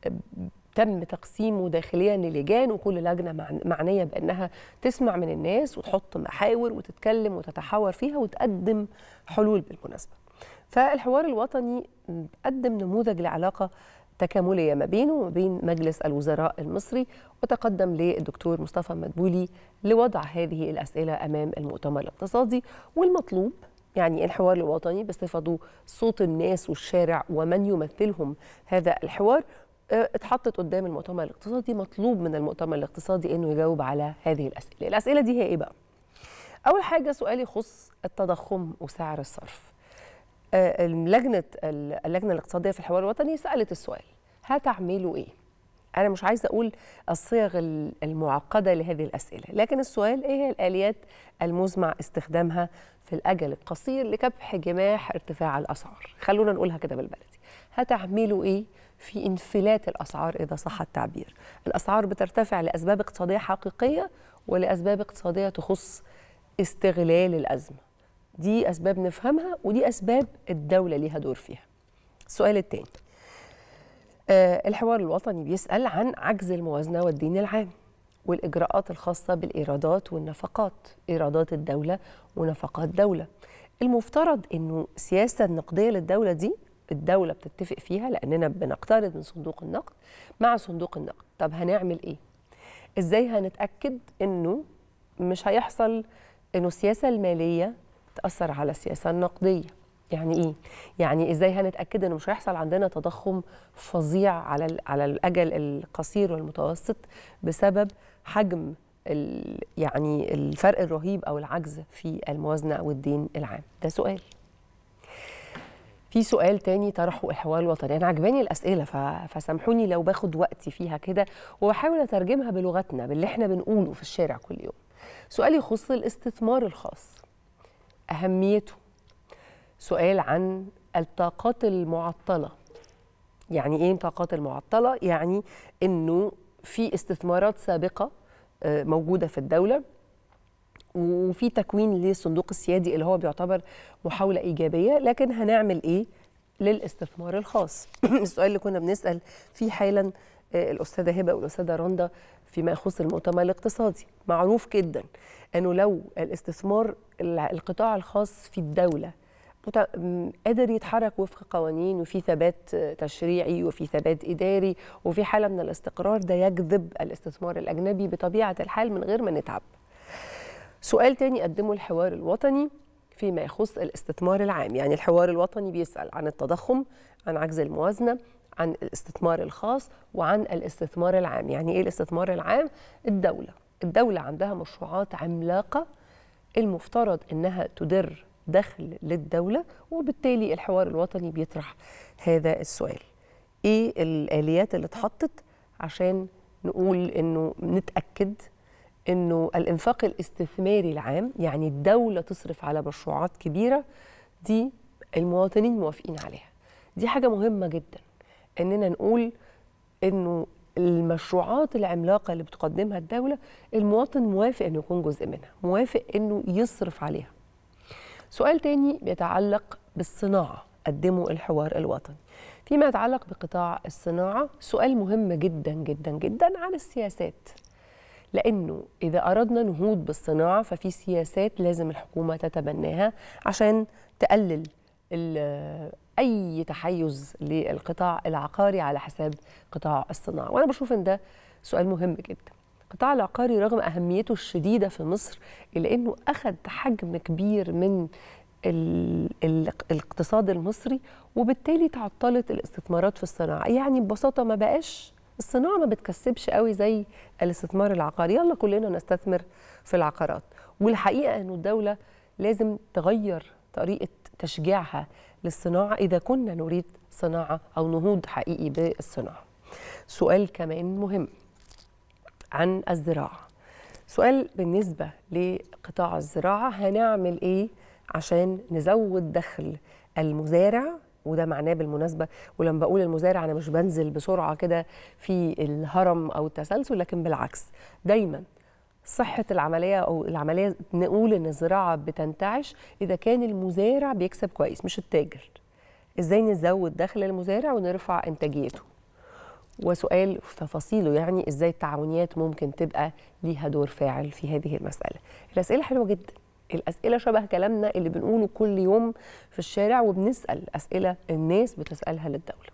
تم تقسيمه داخليا للجان وكل لجنه معنيه بانها تسمع من الناس وتحط محاور وتتكلم وتتحاور فيها وتقدم حلول بالمناسبه. فالحوار الوطني قدم نموذج لعلاقه تكامليه ما بينه وما بين مجلس الوزراء المصري وتقدم للدكتور مصطفى مدبولي لوضع هذه الاسئله امام المؤتمر الاقتصادي والمطلوب يعني الحوار الوطني بصفته صوت الناس والشارع ومن يمثلهم هذا الحوار اتحطت قدام المؤتمر الاقتصادي مطلوب من المؤتمر الاقتصادي انه يجاوب على هذه الاسئله، الاسئله دي هي ايه بقى؟ اول حاجه سؤال يخص التضخم وسعر الصرف. لجنه اللجنه الاقتصاديه في الحوار الوطني سالت السؤال هتعملوا ايه؟ انا مش عايزه اقول الصيغ المعقده لهذه الاسئله، لكن السؤال ايه هي الاليات المزمع استخدامها في الاجل القصير لكبح جماح ارتفاع الاسعار؟ خلونا نقولها كده بالبلدي. هتعملوا ايه في انفلات الاسعار اذا صح التعبير الاسعار بترتفع لاسباب اقتصاديه حقيقيه ولاسباب اقتصاديه تخص استغلال الازمه دي اسباب نفهمها ودي اسباب الدوله ليها دور فيها السؤال الثاني آه الحوار الوطني بيسال عن عجز الموازنه والدين العام والإجراءات الخاصة بالإيرادات والنفقات إيرادات الدولة ونفقات دولة المفترض أنه السياسة النقدية للدولة دي الدولة بتتفق فيها لأننا بنقترض من صندوق النقد مع صندوق النقد طب هنعمل إيه؟ إزاي هنتأكد أنه مش هيحصل أنه السياسة المالية تأثر على السياسة النقدية يعني ايه؟ يعني ازاي هنتاكد انه مش هيحصل عندنا تضخم فظيع على على الاجل القصير والمتوسط بسبب حجم يعني الفرق الرهيب او العجز في الموازنه او الدين العام ده سؤال في سؤال تاني طرحه الحوار الوطني انا عجباني الاسئله فسامحوني لو باخد وقتي فيها كده وبحاول اترجمها بلغتنا باللي احنا بنقوله في الشارع كل يوم سؤال يخص الاستثمار الخاص اهميته سؤال عن الطاقات المعطله يعني ايه الطاقات المعطله يعني انه في استثمارات سابقه موجوده في الدوله وفي تكوين للصندوق السيادي اللي هو بيعتبر محاوله ايجابيه لكن هنعمل ايه للاستثمار الخاص السؤال اللي كنا بنسال فيه حالا الاستاذه هبه والاستاذه رندا فيما يخص المؤتمر الاقتصادي معروف جدا انه لو الاستثمار القطاع الخاص في الدوله قادر يتحرك وفق قوانين وفي ثبات تشريعي وفي ثبات اداري وفي حاله من الاستقرار ده يجذب الاستثمار الاجنبي بطبيعه الحال من غير ما نتعب. سؤال تاني قدمه الحوار الوطني فيما يخص الاستثمار العام، يعني الحوار الوطني بيسال عن التضخم، عن عجز الموازنه، عن الاستثمار الخاص وعن الاستثمار العام، يعني ايه الاستثمار العام؟ الدوله، الدوله عندها مشروعات عملاقه المفترض انها تدر دخل للدولة وبالتالي الحوار الوطني بيطرح هذا السؤال ايه الآليات اللي اتحطت عشان نقول انه نتأكد انه الانفاق الاستثماري العام يعني الدولة تصرف على مشروعات كبيرة دي المواطنين موافقين عليها دي حاجة مهمة جدا اننا نقول انه المشروعات العملاقة اللي بتقدمها الدولة المواطن موافق انه يكون جزء منها موافق انه يصرف عليها سؤال تاني بيتعلق بالصناعة قدمه الحوار الوطني فيما يتعلق بقطاع الصناعة سؤال مهم جدا جدا جدا عن السياسات لأنه إذا أردنا نهوض بالصناعة ففي سياسات لازم الحكومة تتبناها عشان تقلل أي تحيز للقطاع العقاري على حساب قطاع الصناعة وأنا بشوف إن ده سؤال مهم جدا القطاع العقاري رغم أهميته الشديدة في مصر إلا أنه أخذ حجم كبير من ال ال الاقتصاد المصري وبالتالي تعطلت الاستثمارات في الصناعة يعني ببساطة ما بقاش الصناعة ما بتكسبش قوي زي الاستثمار العقاري يلا كلنا نستثمر في العقارات والحقيقة أنه الدولة لازم تغير طريقة تشجيعها للصناعة إذا كنا نريد صناعة أو نهوض حقيقي بالصناعة سؤال كمان مهم عن الزراعة سؤال بالنسبة لقطاع الزراعة هنعمل إيه عشان نزود دخل المزارع وده معناه بالمناسبة ولما بقول المزارع أنا مش بنزل بسرعة كده في الهرم أو التسلسل لكن بالعكس دايما صحة العملية أو العملية نقول إن الزراعة بتنتعش إذا كان المزارع بيكسب كويس مش التاجر إزاي نزود دخل المزارع ونرفع إنتاجيته وسؤال في تفاصيله يعني ازاي التعاونيات ممكن تبقى ليها دور فاعل في هذه المساله الاسئله حلوه جدا الاسئله شبه كلامنا اللي بنقوله كل يوم في الشارع وبنسال اسئله الناس بتسالها للدوله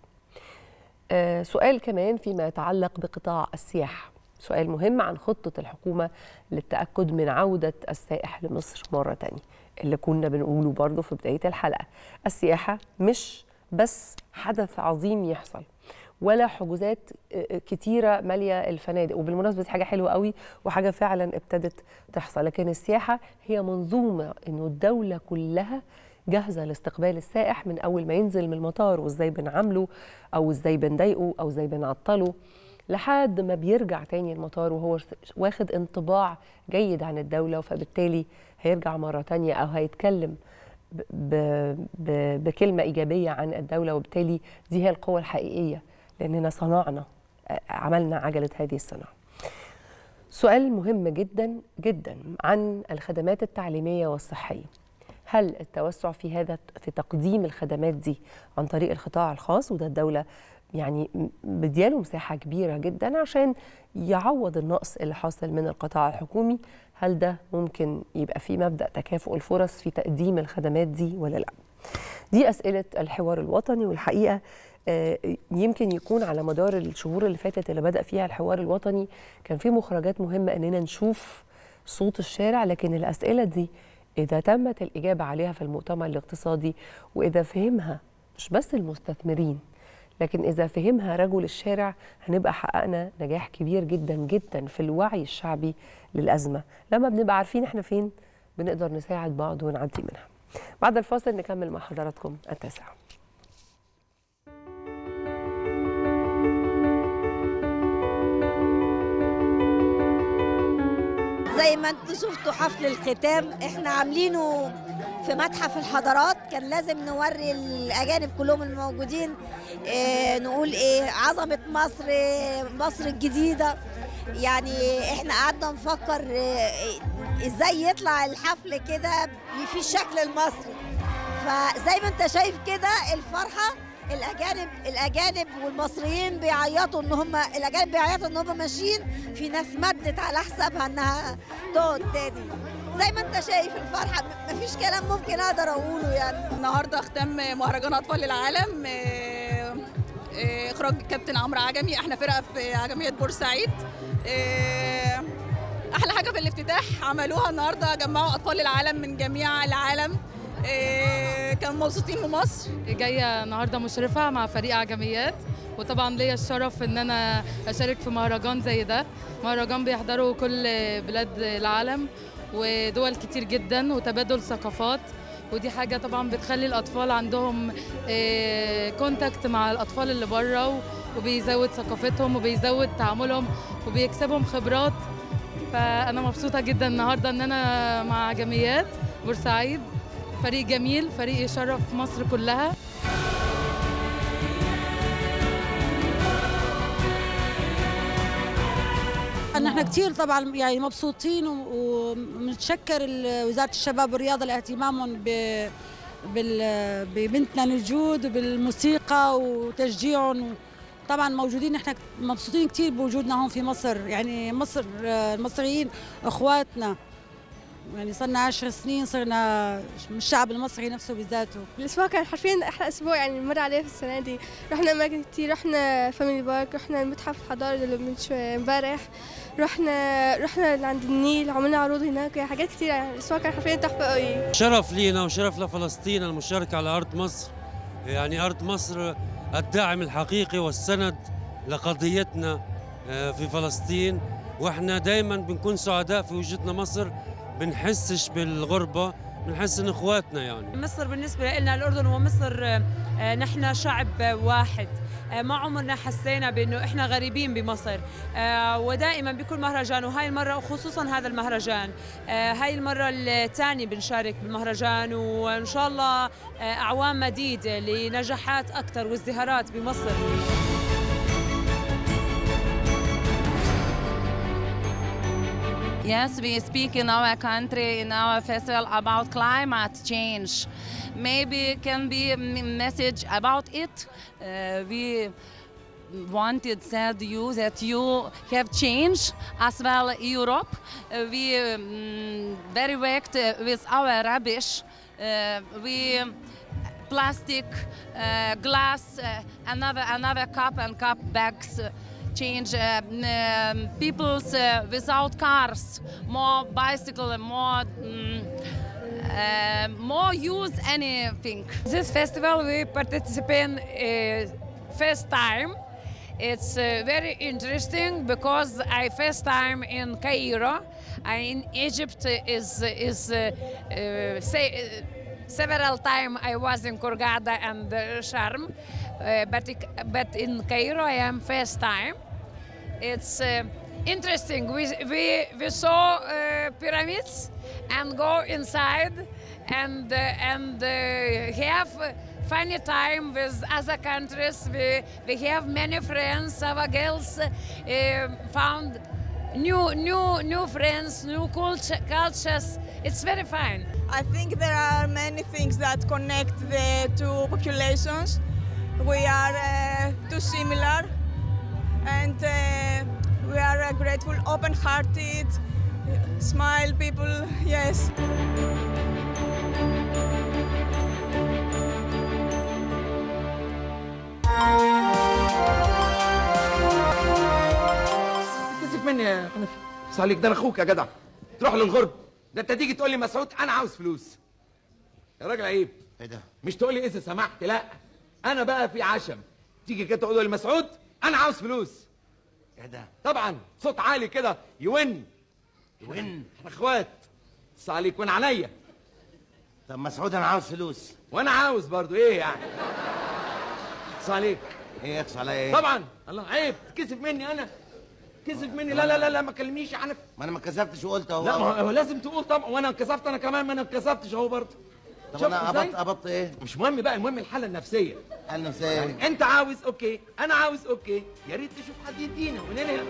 آه سؤال كمان فيما يتعلق بقطاع السياحه سؤال مهم عن خطه الحكومه للتاكد من عوده السائح لمصر مره تانية اللي كنا بنقوله برضه في بدايه الحلقه السياحه مش بس حدث عظيم يحصل ولا حجوزات كتيرة مالية الفنادق وبالمناسبة دي حاجة حلوة قوي وحاجة فعلا ابتدت تحصل لكن السياحة هي منظومة انه الدولة كلها جاهزة لاستقبال السائح من أول ما ينزل من المطار وازاي بنعامله أو ازاي بنضايقه أو ازاي بنعطله لحد ما بيرجع تاني المطار وهو واخد انطباع جيد عن الدولة فبالتالي هيرجع مرة تانية أو هيتكلم ب ب بكلمة إيجابية عن الدولة وبالتالي دي هي القوة الحقيقية لأننا صنعنا عملنا عجلة هذه الصناعة سؤال مهم جدا جدا عن الخدمات التعليمية والصحية هل التوسع في هذا في تقديم الخدمات دي عن طريق القطاع الخاص وده الدولة يعني بدياله مساحة كبيرة جدا عشان يعوض النقص اللي حاصل من القطاع الحكومي هل ده ممكن يبقى في مبدأ تكافؤ الفرص في تقديم الخدمات دي ولا لا دي أسئلة الحوار الوطني والحقيقة يمكن يكون على مدار الشهور اللي فاتت اللي بدأ فيها الحوار الوطني كان في مخرجات مهمة أننا نشوف صوت الشارع لكن الأسئلة دي إذا تمت الإجابة عليها في المؤتمر الاقتصادي وإذا فهمها مش بس المستثمرين لكن إذا فهمها رجل الشارع هنبقى حققنا نجاح كبير جدا جدا في الوعي الشعبي للأزمة لما بنبقى عارفين احنا فين بنقدر نساعد بعض ونعدي منها بعد الفاصل نكمل مع حضراتكم التاسعة زي ما انتم شفتوا حفل الختام احنا عاملينه في متحف الحضارات كان لازم نوري الاجانب كلهم الموجودين اه نقول ايه عظمه مصر مصر الجديده يعني احنا قعدنا نفكر اه ازاي يطلع الحفل كده في الشكل المصري فزي ما انت شايف كده الفرحه الاجانب الاجانب والمصريين بيعيطوا ان هم الاجانب بيعيطوا ان هم ماشيين في ناس مدت على حسابها انها تقعد تاني زي ما انت شايف الفرحه مفيش كلام ممكن اقدر اقوله يعني النهارده ختام مهرجان اطفال العالم اخراج الكابتن عمرو عجمي احنا فرقه في عجميه بورسعيد احلى حاجه في الافتتاح عملوها النهارده جمعوا اطفال العالم من جميع العالم إيه كانوا مبسوطين في مصر جايه النهارده مشرفه مع فريق عجميات وطبعا ليا الشرف ان انا اشارك في مهرجان زي ده مهرجان بيحضروا كل بلاد العالم ودول كتير جدا وتبادل ثقافات ودي حاجه طبعا بتخلي الاطفال عندهم إيه كونتاكت مع الاطفال اللي بره وبيزود ثقافتهم وبيزود تعاملهم وبيكسبهم خبرات فانا مبسوطه جدا النهارده ان انا مع جمعيات بورسعيد فريق جميل فريق يشرف مصر كلها احنا كثير طبعا يعني مبسوطين ومنتشكر وزاره الشباب والرياضه لاهتمامهم ببنتنا نجود وبالموسيقى وتشجيعهم طبعا موجودين احنا مبسوطين كثير بوجودنا هون في مصر يعني مصر المصريين اخواتنا يعني صرنا عشر سنين صرنا الشعب المصري نفسه بذاته الاسبوع كان حرفيا احلى اسبوع يعني مر عليه في السنه دي رحنا اماكن كتير رحنا فاميلي بارك رحنا المتحف الحضاري اللي من امبارح رحنا رحنا عند النيل عملنا عروض هناك حاجات كتير يعني الاسبوع كان حرفيا تحفه قوي شرف لينا وشرف لفلسطين المشاركه على ارض مصر يعني ارض مصر الداعم الحقيقي والسند لقضيتنا في فلسطين واحنا دائما بنكون سعداء في وجودنا مصر بنحسش بالغربة بنحس ان اخواتنا يعني مصر بالنسبة لنا الأردن ومصر نحن شعب واحد ما عمرنا حسينا بانه احنا غريبين بمصر ودائما بكل مهرجان وهاي المره وخصوصا هذا المهرجان هاي المره الثانيه بنشارك بالمهرجان وان شاء الله اعوام مديده لنجاحات اكثر وازدهارات بمصر Yes, we speak in our country, in our festival about climate change. Maybe it can be a message about it. Uh, we wanted said you that you have changed as well Europe. Uh, we um, very worked uh, with our rubbish. Uh, we plastic, uh, glass, uh, another another cup and cup bags. change uh, um, people's uh, without cars, more bicycle, more um, uh, more use anything. This festival we participate in first time. It's very interesting because I first time in Cairo. I in Egypt is is say, several time I was in Kurgada and Sharm, but but in Cairo I am first time it's uh, interesting. We, we, we saw uh, pyramids and go inside and, uh, and have funny time with other countries. We, we have many friends. Our girls found new, new, new friends, new culture, cultures. It's very fine. I think there are many things that connect the two populations. we are uh, too similar and uh, we are uh, grateful, open hearted, smile people, yes. تكسف مني يا حنفي بس عليك ده انا اخوك يا جدع تروح للغرب ده انت تيجي تقول لي مسعود انا عاوز فلوس يا راجل عيب ايه ده مش تقول لي اذا سمحت لا انا بقى في عشم تيجي كده تقول لي مسعود انا عاوز فلوس ايه ده طبعا صوت عالي كده يون يون احنا اخوات بس عليك وين عليا طب مسعود انا عاوز فلوس وانا عاوز برضو ايه يعني بس عليك ايه يقص عليا ايه طبعا الله عيب تكسف مني انا كسف مني لا لا لا لا ما كلمنيش عنك ما انا ما كسفتش وقلت اهو لا ما هو لازم تقول طبعا وانا كسفت انا كمان ما انا كسفتش اهو برضه طب شفت انا إزاي؟ قبضت قبضت ايه؟ مش مهم بقى المهم الحاله النفسيه الحاله النفسيه يعني انت عاوز اوكي انا عاوز اوكي يا ريت تشوف حد يدينا وننهي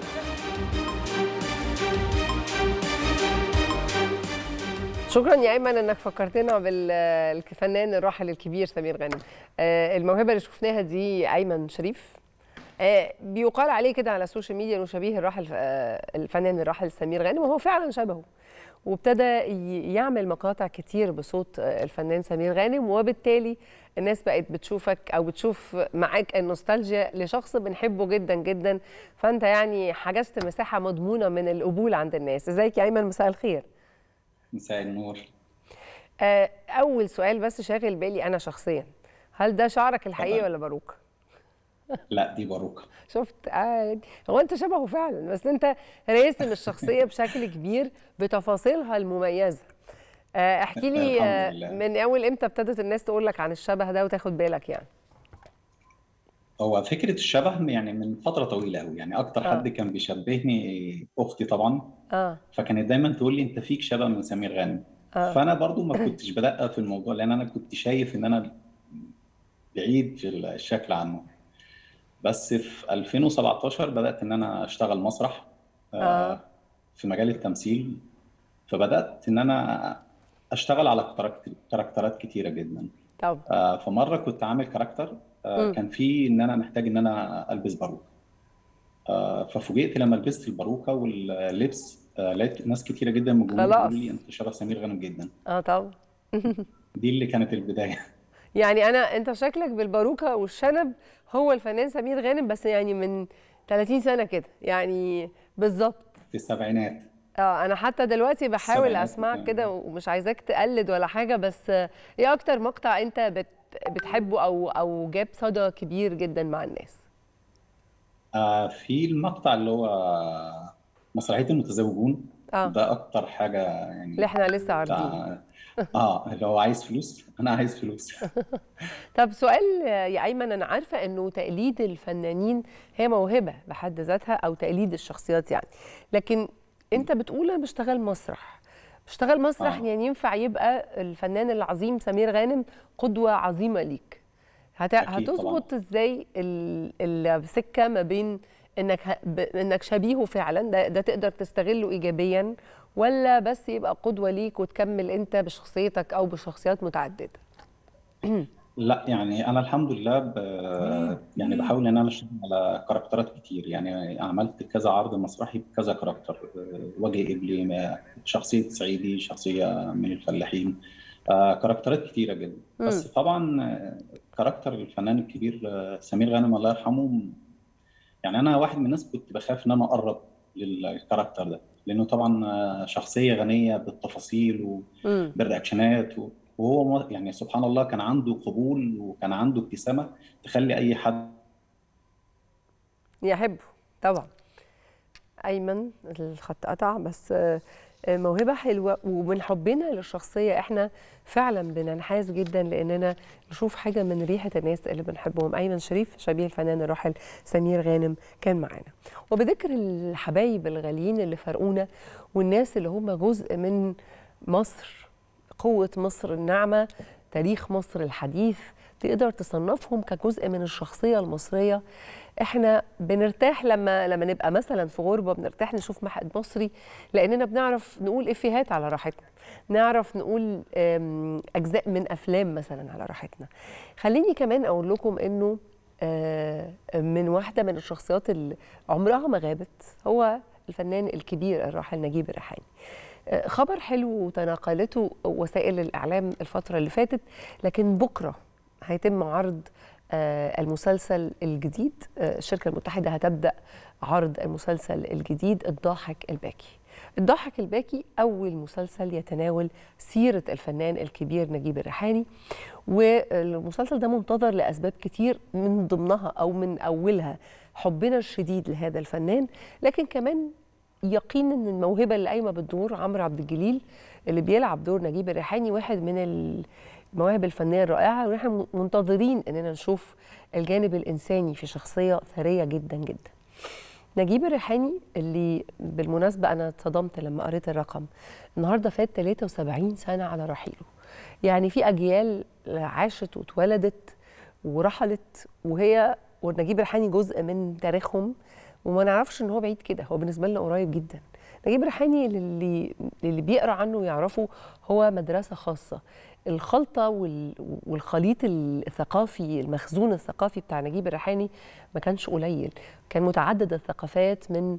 شكرا يا ايمن انك فكرتنا بالفنان الراحل الكبير سمير غانم آه، الموهبه اللي شفناها دي ايمن شريف آه، بيقال عليه كده على السوشيال ميديا انه شبيه الراحل آه، الفنان الراحل سمير غانم وهو فعلا شبهه وابتدى ي- يعمل مقاطع كتير بصوت آه، الفنان سمير غانم وبالتالي الناس بقت بتشوفك او بتشوف معاك النوستالجيا لشخص بنحبه جدا جدا فانت يعني حجزت مساحه مضمونه من القبول عند الناس ازيك يا ايمن مساء الخير مساء النور آه، اول سؤال بس شاغل بالي انا شخصيا هل ده شعرك الحقيقي طبعاً. ولا باروكه لا دي باروكة شفت آه هو انت شبهه فعلا بس انت راسم الشخصيه بشكل كبير بتفاصيلها المميزه آه، احكي لي الحمد آه، لله. من اول امتى ابتدت الناس تقول لك عن الشبه ده وتاخد بالك يعني هو فكرة الشبه يعني من فترة طويلة أوي يعني أكتر آه. حد كان بيشبهني أختي طبعا اه فكانت دايما تقول لي أنت فيك شبه من سمير غانم اه فأنا برضو ما كنتش بدقق في الموضوع لأن أنا كنت شايف إن أنا بعيد في الشكل عنه بس في 2017 بدأت إن أنا أشتغل مسرح آه. آه، في مجال التمثيل فبدأت إن أنا أشتغل على كاركتر- كاركترات كتيرة جدا طب آه، فمره كنت عامل كاركتر آه، مم. كان في ان انا محتاج ان انا البس باروكه آه، ففوجئت لما لبست الباروكه واللبس آه، لقيت ناس كتيره جدا من الجمهور خلاص. بيقولوا لي انت شبه سمير غانم جدا اه طبعا دي اللي كانت البدايه يعني انا انت شكلك بالباروكه والشنب هو الفنان سمير غانم بس يعني من 30 سنه كده يعني بالظبط في السبعينات اه انا حتى دلوقتي بحاول السبعينات اسمعك كان- كده ومش عايزاك تقلد ولا حاجه بس آه، ايه اكتر مقطع انت بت بتحبه او او جاب صدى كبير جدا مع الناس آه، في المقطع اللي هو مسرحيه المتزوجون اه ده اكتر حاجه يعني اللي احنا لسه عارضينه بتاع اه اللي هو عايز فلوس انا عايز فلوس طب سؤال آه، يا ايمن انا عارفه انه تقليد الفنانين هي موهبه بحد ذاتها او تقليد الشخصيات يعني لكن انت بتقول انا بشتغل مسرح بشتغل مسرح آه. يعني ينفع يبقى الفنان العظيم سمير غانم قدوه عظيمه ليك هت... أكيد هتظبط ازاي ال... السكه ما بين انك ه... ب... انك شبيهه فعلا ده... ده تقدر تستغله ايجابيا ولا بس يبقى قدوه ليك وتكمل انت بشخصيتك او بشخصيات متعدده لا يعني انا الحمد لله ب... يعني بحاول ان انا اشتغل على كاركترات كتير يعني عملت كذا عرض مسرحي بكذا كاركتر وجه قبلي ما- شخصيه صعيدي شخصيه من الفلاحين آه، كاركترات كتيره جدا بس مم. طبعا آه، كاركتر الفنان الكبير آه، سمير غانم الله يرحمه يعني انا واحد من الناس كنت بخاف ان انا اقرب للكاركتر ده لانه طبعا آه، شخصيه غنيه بالتفاصيل مم. بالرياكشنات و- وهو م- يعني سبحان الله كان عنده قبول وكان عنده ابتسامه تخلي اي حد يحبه طبعا ايمن الخط قطع بس آه، آه، موهبه حلوه ومن حبنا للشخصيه احنا فعلا بننحاز جدا لاننا نشوف حاجه من ريحه الناس اللي بنحبهم ايمن شريف شبيه الفنان الراحل سمير غانم كان معانا وبذكر الحبايب الغاليين اللي فرقونا والناس اللي هم جزء من مصر قوة مصر الناعمة تاريخ مصر الحديث تقدر تصنفهم كجزء من الشخصية المصرية احنا بنرتاح لما لما نبقى مثلا في غربة بنرتاح نشوف محد مصري لأننا بنعرف نقول إفيهات على راحتنا نعرف نقول أم، أجزاء من أفلام مثلا على راحتنا خليني كمان أقول لكم إنه آه، من واحده من الشخصيات اللي عمرها ما غابت هو الفنان الكبير الراحل نجيب الريحاني آه، خبر حلو وتناقلته وسائل الاعلام الفتره اللي فاتت لكن بكره هيتم عرض آه، المسلسل الجديد آه، الشركه المتحده هتبدا عرض المسلسل الجديد الضاحك الباكي الضاحك الباكي أول مسلسل يتناول سيرة الفنان الكبير نجيب الريحاني والمسلسل ده منتظر لأسباب كتير من ضمنها أو من أولها حبنا الشديد لهذا الفنان لكن كمان يقين ان الموهبه اللي قايمه بالدور عمرو عبد الجليل اللي بيلعب دور نجيب الريحاني واحد من المواهب الفنيه الرائعه ونحن منتظرين اننا نشوف الجانب الانساني في شخصيه ثريه جدا جدا نجيب الريحاني اللي بالمناسبة أنا اتصدمت لما قريت الرقم النهاردة فات 73 سنة على رحيله يعني في أجيال عاشت واتولدت ورحلت وهي ونجيب الريحاني جزء من تاريخهم وما نعرفش ان هو بعيد كده هو بالنسبه لنا قريب جدا نجيب الريحاني اللي اللي بيقرا عنه ويعرفه هو مدرسه خاصه الخلطه وال- والخليط الثقافي المخزون الثقافي بتاع نجيب الريحاني ما كانش قليل كان متعدد الثقافات من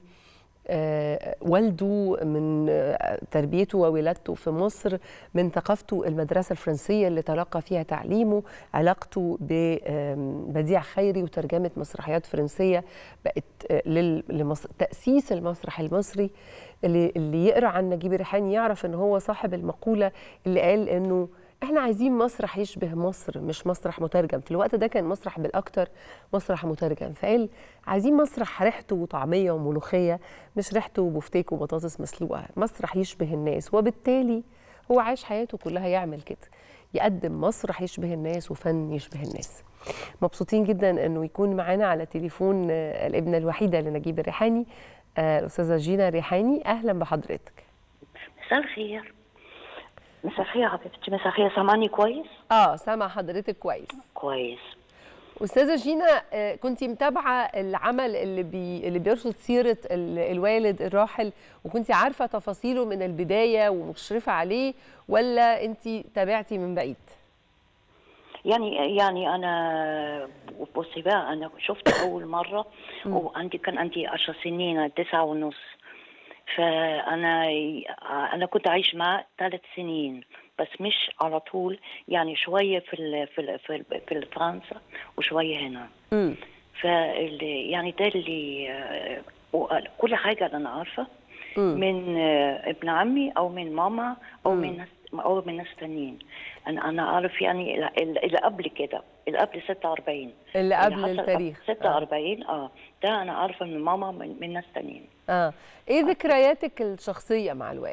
آه، والده من آه، تربيته وولادته في مصر من ثقافته المدرسة الفرنسية اللي تلقى فيها تعليمه علاقته ببديع خيري وترجمة مسرحيات فرنسية بقت آه، لل- لمص... تأسيس المسرح المصري اللي, اللي يقرأ عن نجيب الريحاني يعرف ان هو صاحب المقولة اللي قال انه احنا عايزين مسرح يشبه مصر مش مسرح مترجم في الوقت ده كان مسرح بالاكتر مسرح مترجم فقال عايزين مسرح ريحته وطعميه وملوخيه مش ريحته وبفتيك وبطاطس مسلوقه مسرح يشبه الناس وبالتالي هو عايش حياته كلها يعمل كده يقدم مسرح يشبه الناس وفن يشبه الناس مبسوطين جدا انه يكون معانا على تليفون آه، الابنه الوحيده لنجيب الريحاني آه، الاستاذه جينا ريحاني اهلا بحضرتك مساء الخير مساء الخير يا حبيبتي مساء الخير سامعني كويس؟ اه سامع حضرتك كويس كويس استاذه جينا آه، كنتي متابعه العمل اللي بي اللي بيرصد سيره ال- الوالد الراحل وكنتي عارفه تفاصيله من البدايه ومشرفه عليه ولا انت تابعتي من بعيد يعني يعني انا بصي بقى انا شفته اول مره وعندي كان عندي 10 سنين تسعة ونص فانا انا كنت عايش معاه ثلاث سنين بس مش على طول يعني شويه في ال في ال في, ال في فرنسا وشويه هنا امم ف يعني ده اللي آه، وقال- كل حاجه اللي انا عارفه من آه، ابن عمي او من ماما او من ناس او من ناس تانيين انا انا عارف يعني ال- ال- اللي قبل كده اللي قبل 46 اللي قبل حصل التاريخ. 46 اه ده انا عارفه من ماما من, من ناس تانيين اه ايه ذكرياتك الشخصيه مع الوالد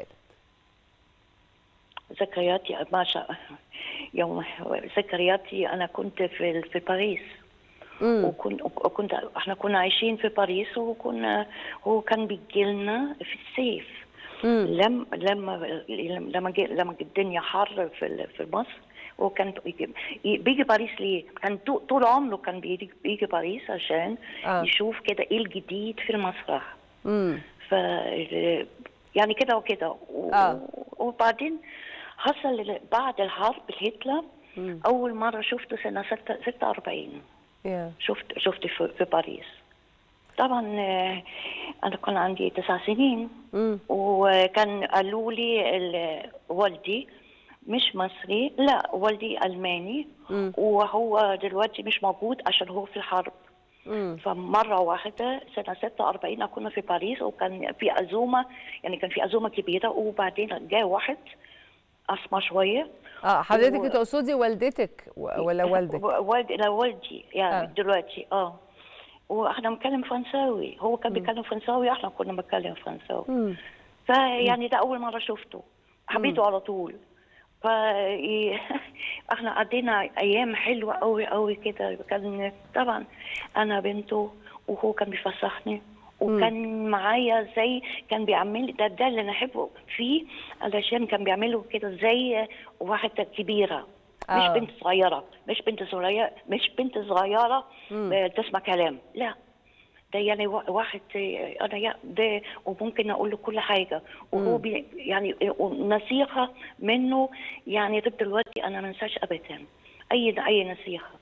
ذكرياتي ما شاء يوم ذكرياتي انا كنت في في باريس وكنت وكنت احنا كنا عايشين في باريس وكنا هو كان بيجي لنا في الصيف لما لما لما جي لما جه الدنيا حر في ال- في مصر هو كان بيجي, بيجي باريس ليه؟ كان طو- طول عمره كان بيجي, بيجي باريس عشان آه. يشوف كده ايه الجديد في المسرح امم ف يعني كده وكده و... آه. وبعدين حصل ال- بعد الحرب هتلر مم. اول مره شفته سنه ستة- 46 يا شفت شفت في, في باريس طبعا آه، انا كان عندي تسع سنين مم. وكان قالوا لي ال- والدي مش مصري لا والدي الماني مم. وهو دلوقتي مش موجود عشان هو في الحرب مم. فمرة واحدة سنة 46 كنا في باريس وكان في عزومة يعني كان في عزومة كبيرة وبعدين جاء واحد أسمر شوية اه حضرتك و- تقصدي والدتك و- ولا والدك والدي لا والدي يعني آه. آه. دلوقتي اه واحنا بنتكلم فرنساوي هو كان بيتكلم فرنساوي احنا كنا بنتكلم فرنساوي مم. فيعني ده اول مره شفته حبيته على طول ف احنا قضينا ايام حلوه قوي قوي كده كان طبعا انا بنته وهو كان بيفسحني وكان معايا زي كان بيعمل لي ده ده اللي انا احبه فيه علشان كان بيعمله كده زي واحده كبيره مش آه. بنت صغيره مش بنت صغيره مش بنت صغيره مم. آه، تسمع كلام لا ده يعني وا- واحد آه، انا يا- ده وممكن اقول له كل حاجه وهو مم. بي يعني نصيحه منه يعني طب دلوقتي انا ما انساش ابدا اي اي نصيحه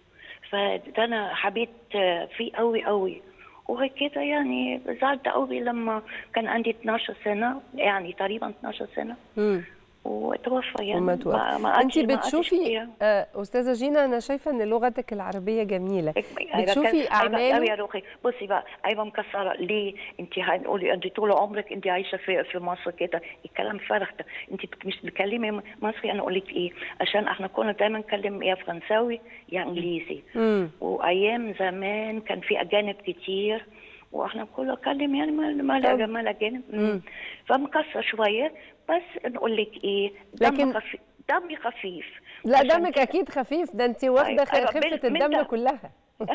فده انا حبيت فيه قوي قوي وغير كده يعني زعلت قوي لما كان عندي 12 سنه يعني تقريبا 12 سنه مم. وتوفى يعني وما توفى ما انت قعدش- ما قعدش بتشوفي فيها. آه، استاذه جينا انا شايفه ان لغتك العربيه جميله بتشوفي أيوة يا اعمال روحي بصي بقى ايوه مكسره ليه انت هنقولي انت طول عمرك انت عايشه في في مصر كده الكلام فارغ ده انت بت- مش بتكلمي مصري انا اقول لك ايه عشان احنا كنا دايما نتكلم يا فرنساوي يا انجليزي مم. وايام زمان كان في اجانب كتير واحنا كله نتكلم يعني ما ما طب. ما الاجانب مم. فمكسر شويه بس نقول لك ايه دم لكن- خفيف دمي خفيف لا عشان دمك كده. اكيد خفيف ده انت واخده أيوة، أيوة، خفه من- من الدم ده. كلها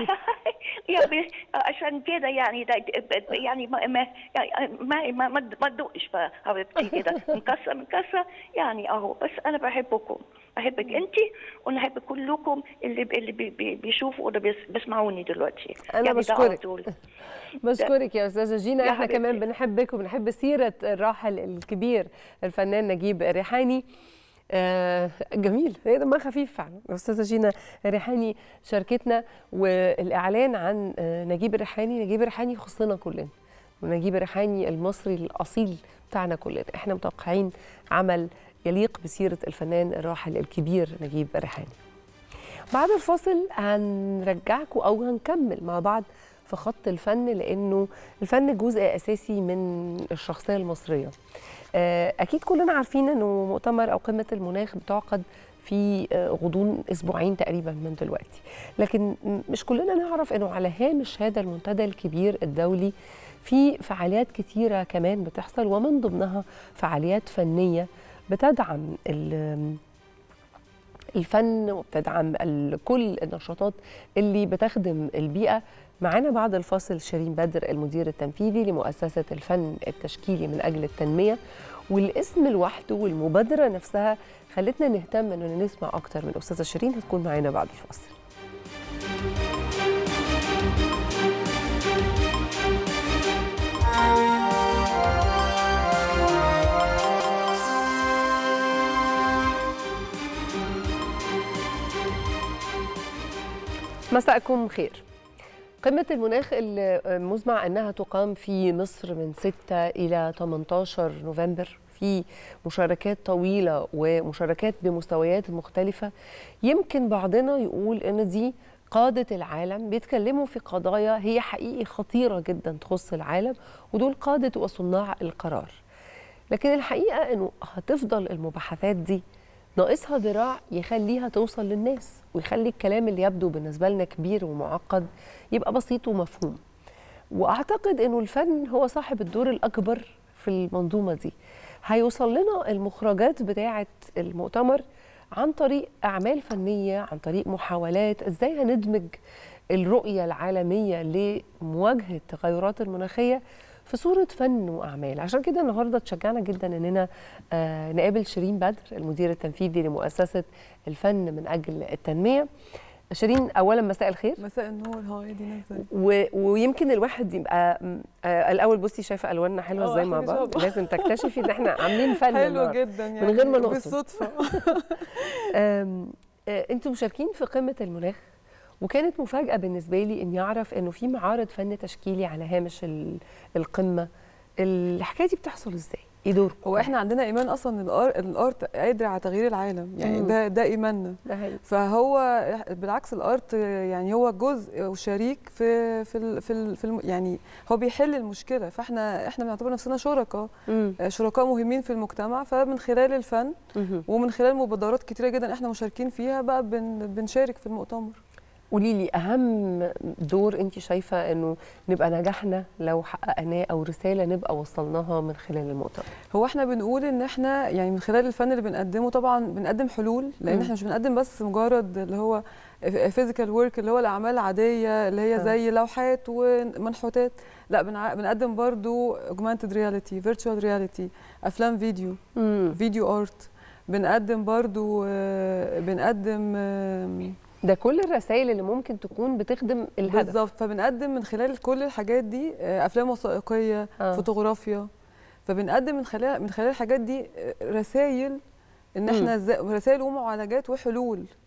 يا بي- عشان كده يعني ده يعني ما ما يعني ما ما ما ما تدقش بقى حبيبتي كده مكسر مكسر يعني اهو بس انا بحبكم بحبك انت وانا بحب كلكم اللي اللي بي- بي- بيشوفوا ولا بيس- بيسمعوني دلوقتي انا يعني ده على بشكرك طول. بشكرك يا استاذه جينا يا احنا كمان حبيبتي. بنحبك وبنحب سيره الراحل الكبير الفنان نجيب الريحاني آه جميل هي دمها خفيف فعلا الاستاذه جينا الريحاني شاركتنا والاعلان عن آه نجيب الريحاني نجيب الريحاني يخصنا كلنا ونجيب الريحاني المصري الاصيل بتاعنا كلنا احنا متوقعين عمل يليق بسيره الفنان الراحل الكبير نجيب الريحاني بعد الفاصل هنرجعكم او هنكمل مع بعض في خط الفن لانه الفن جزء اساسي من الشخصيه المصريه آه، اكيد كلنا عارفين انه مؤتمر او قمه المناخ بتعقد في آه، غضون اسبوعين تقريبا من دلوقتي لكن م- مش كلنا نعرف انه على هامش هذا المنتدى الكبير الدولي في فعاليات كتيره كمان بتحصل ومن ضمنها فعاليات فنيه بتدعم ال- الفن وبتدعم ال- كل النشاطات اللي بتخدم البيئة معانا بعد الفاصل شيرين بدر المدير التنفيذي لمؤسسة الفن التشكيلي من أجل التنمية والاسم لوحده والمبادرة نفسها خلتنا نهتم اننا نسمع اكتر من استاذه شيرين هتكون معانا بعد الفاصل مساءكم خير قمة المناخ المزمع أنها تقام في مصر من 6 إلى 18 نوفمبر في مشاركات طويلة ومشاركات بمستويات مختلفة يمكن بعضنا يقول أن دي قادة العالم بيتكلموا في قضايا هي حقيقي خطيرة جدا تخص العالم ودول قادة وصناع القرار لكن الحقيقة أنه هتفضل المباحثات دي ناقصها ذراع يخليها توصل للناس ويخلي الكلام اللي يبدو بالنسبة لنا كبير ومعقد يبقى بسيط ومفهوم وأعتقد أنه الفن هو صاحب الدور الأكبر في المنظومة دي هيوصل لنا المخرجات بتاعة المؤتمر عن طريق أعمال فنية عن طريق محاولات إزاي هندمج الرؤية العالمية لمواجهة التغيرات المناخية في صورة فن وأعمال عشان كده النهاردة تشجعنا جدا أننا آه نقابل شيرين بدر المدير التنفيذي لمؤسسة الفن من أجل التنمية شيرين اولا مساء الخير مساء النور هاي دينا ازيك و... ويمكن الواحد يبقى آه الاول بصي شايفه الواننا حلوه آه، ازاي مع حاجة بعض شبه. لازم تكتشفي ان احنا عاملين فن حلو النهاردة جدا يعني من غير ما نقصد بالصدفه آم، آه، انتم مشاركين في قمه المناخ وكانت مفاجاه بالنسبه لي اني اعرف انه في معارض فن تشكيلي على هامش ال- القمه الحكايه دي بتحصل ازاي ايه دوركم هو احنا عندنا ايمان اصلا ان الار- إن الارت قادر على تغيير العالم يعني مم. ده ده ايماننا ده حقيقي. فهو بالعكس الارت يعني هو جزء وشريك في في ال في, ال في الم يعني هو بيحل المشكله فاحنا احنا بنعتبر نفسنا شركاء مم. شركاء مهمين في المجتمع فمن خلال الفن مهم. ومن خلال مبادرات كتيره جدا احنا مشاركين فيها بقى بن بنشارك في المؤتمر قولي لي اهم دور انت شايفه انه نبقى نجحنا لو حققناه او رساله نبقى وصلناها من خلال المؤتمر هو احنا بنقول ان احنا يعني من خلال الفن اللي بنقدمه طبعا بنقدم حلول لان مم. احنا مش بنقدم بس مجرد اللي هو فيزيكال ورك اللي هو الاعمال العاديه اللي هي آه. زي لوحات ومنحوتات لا بنع- بنقدم برضو اوجمانتد رياليتي فيرتشوال رياليتي افلام فيديو مم. فيديو ارت بنقدم برضو آه، بنقدم آم، ده كل الرسائل اللي ممكن تكون بتخدم الهدف بالظبط فبنقدم من خلال كل الحاجات دي آه، افلام وثائقيه آه. فوتوغرافيا فبنقدم من خلال من خلال الحاجات دي رسائل ان مم. احنا ازاي رسائل ومعالجات وحلول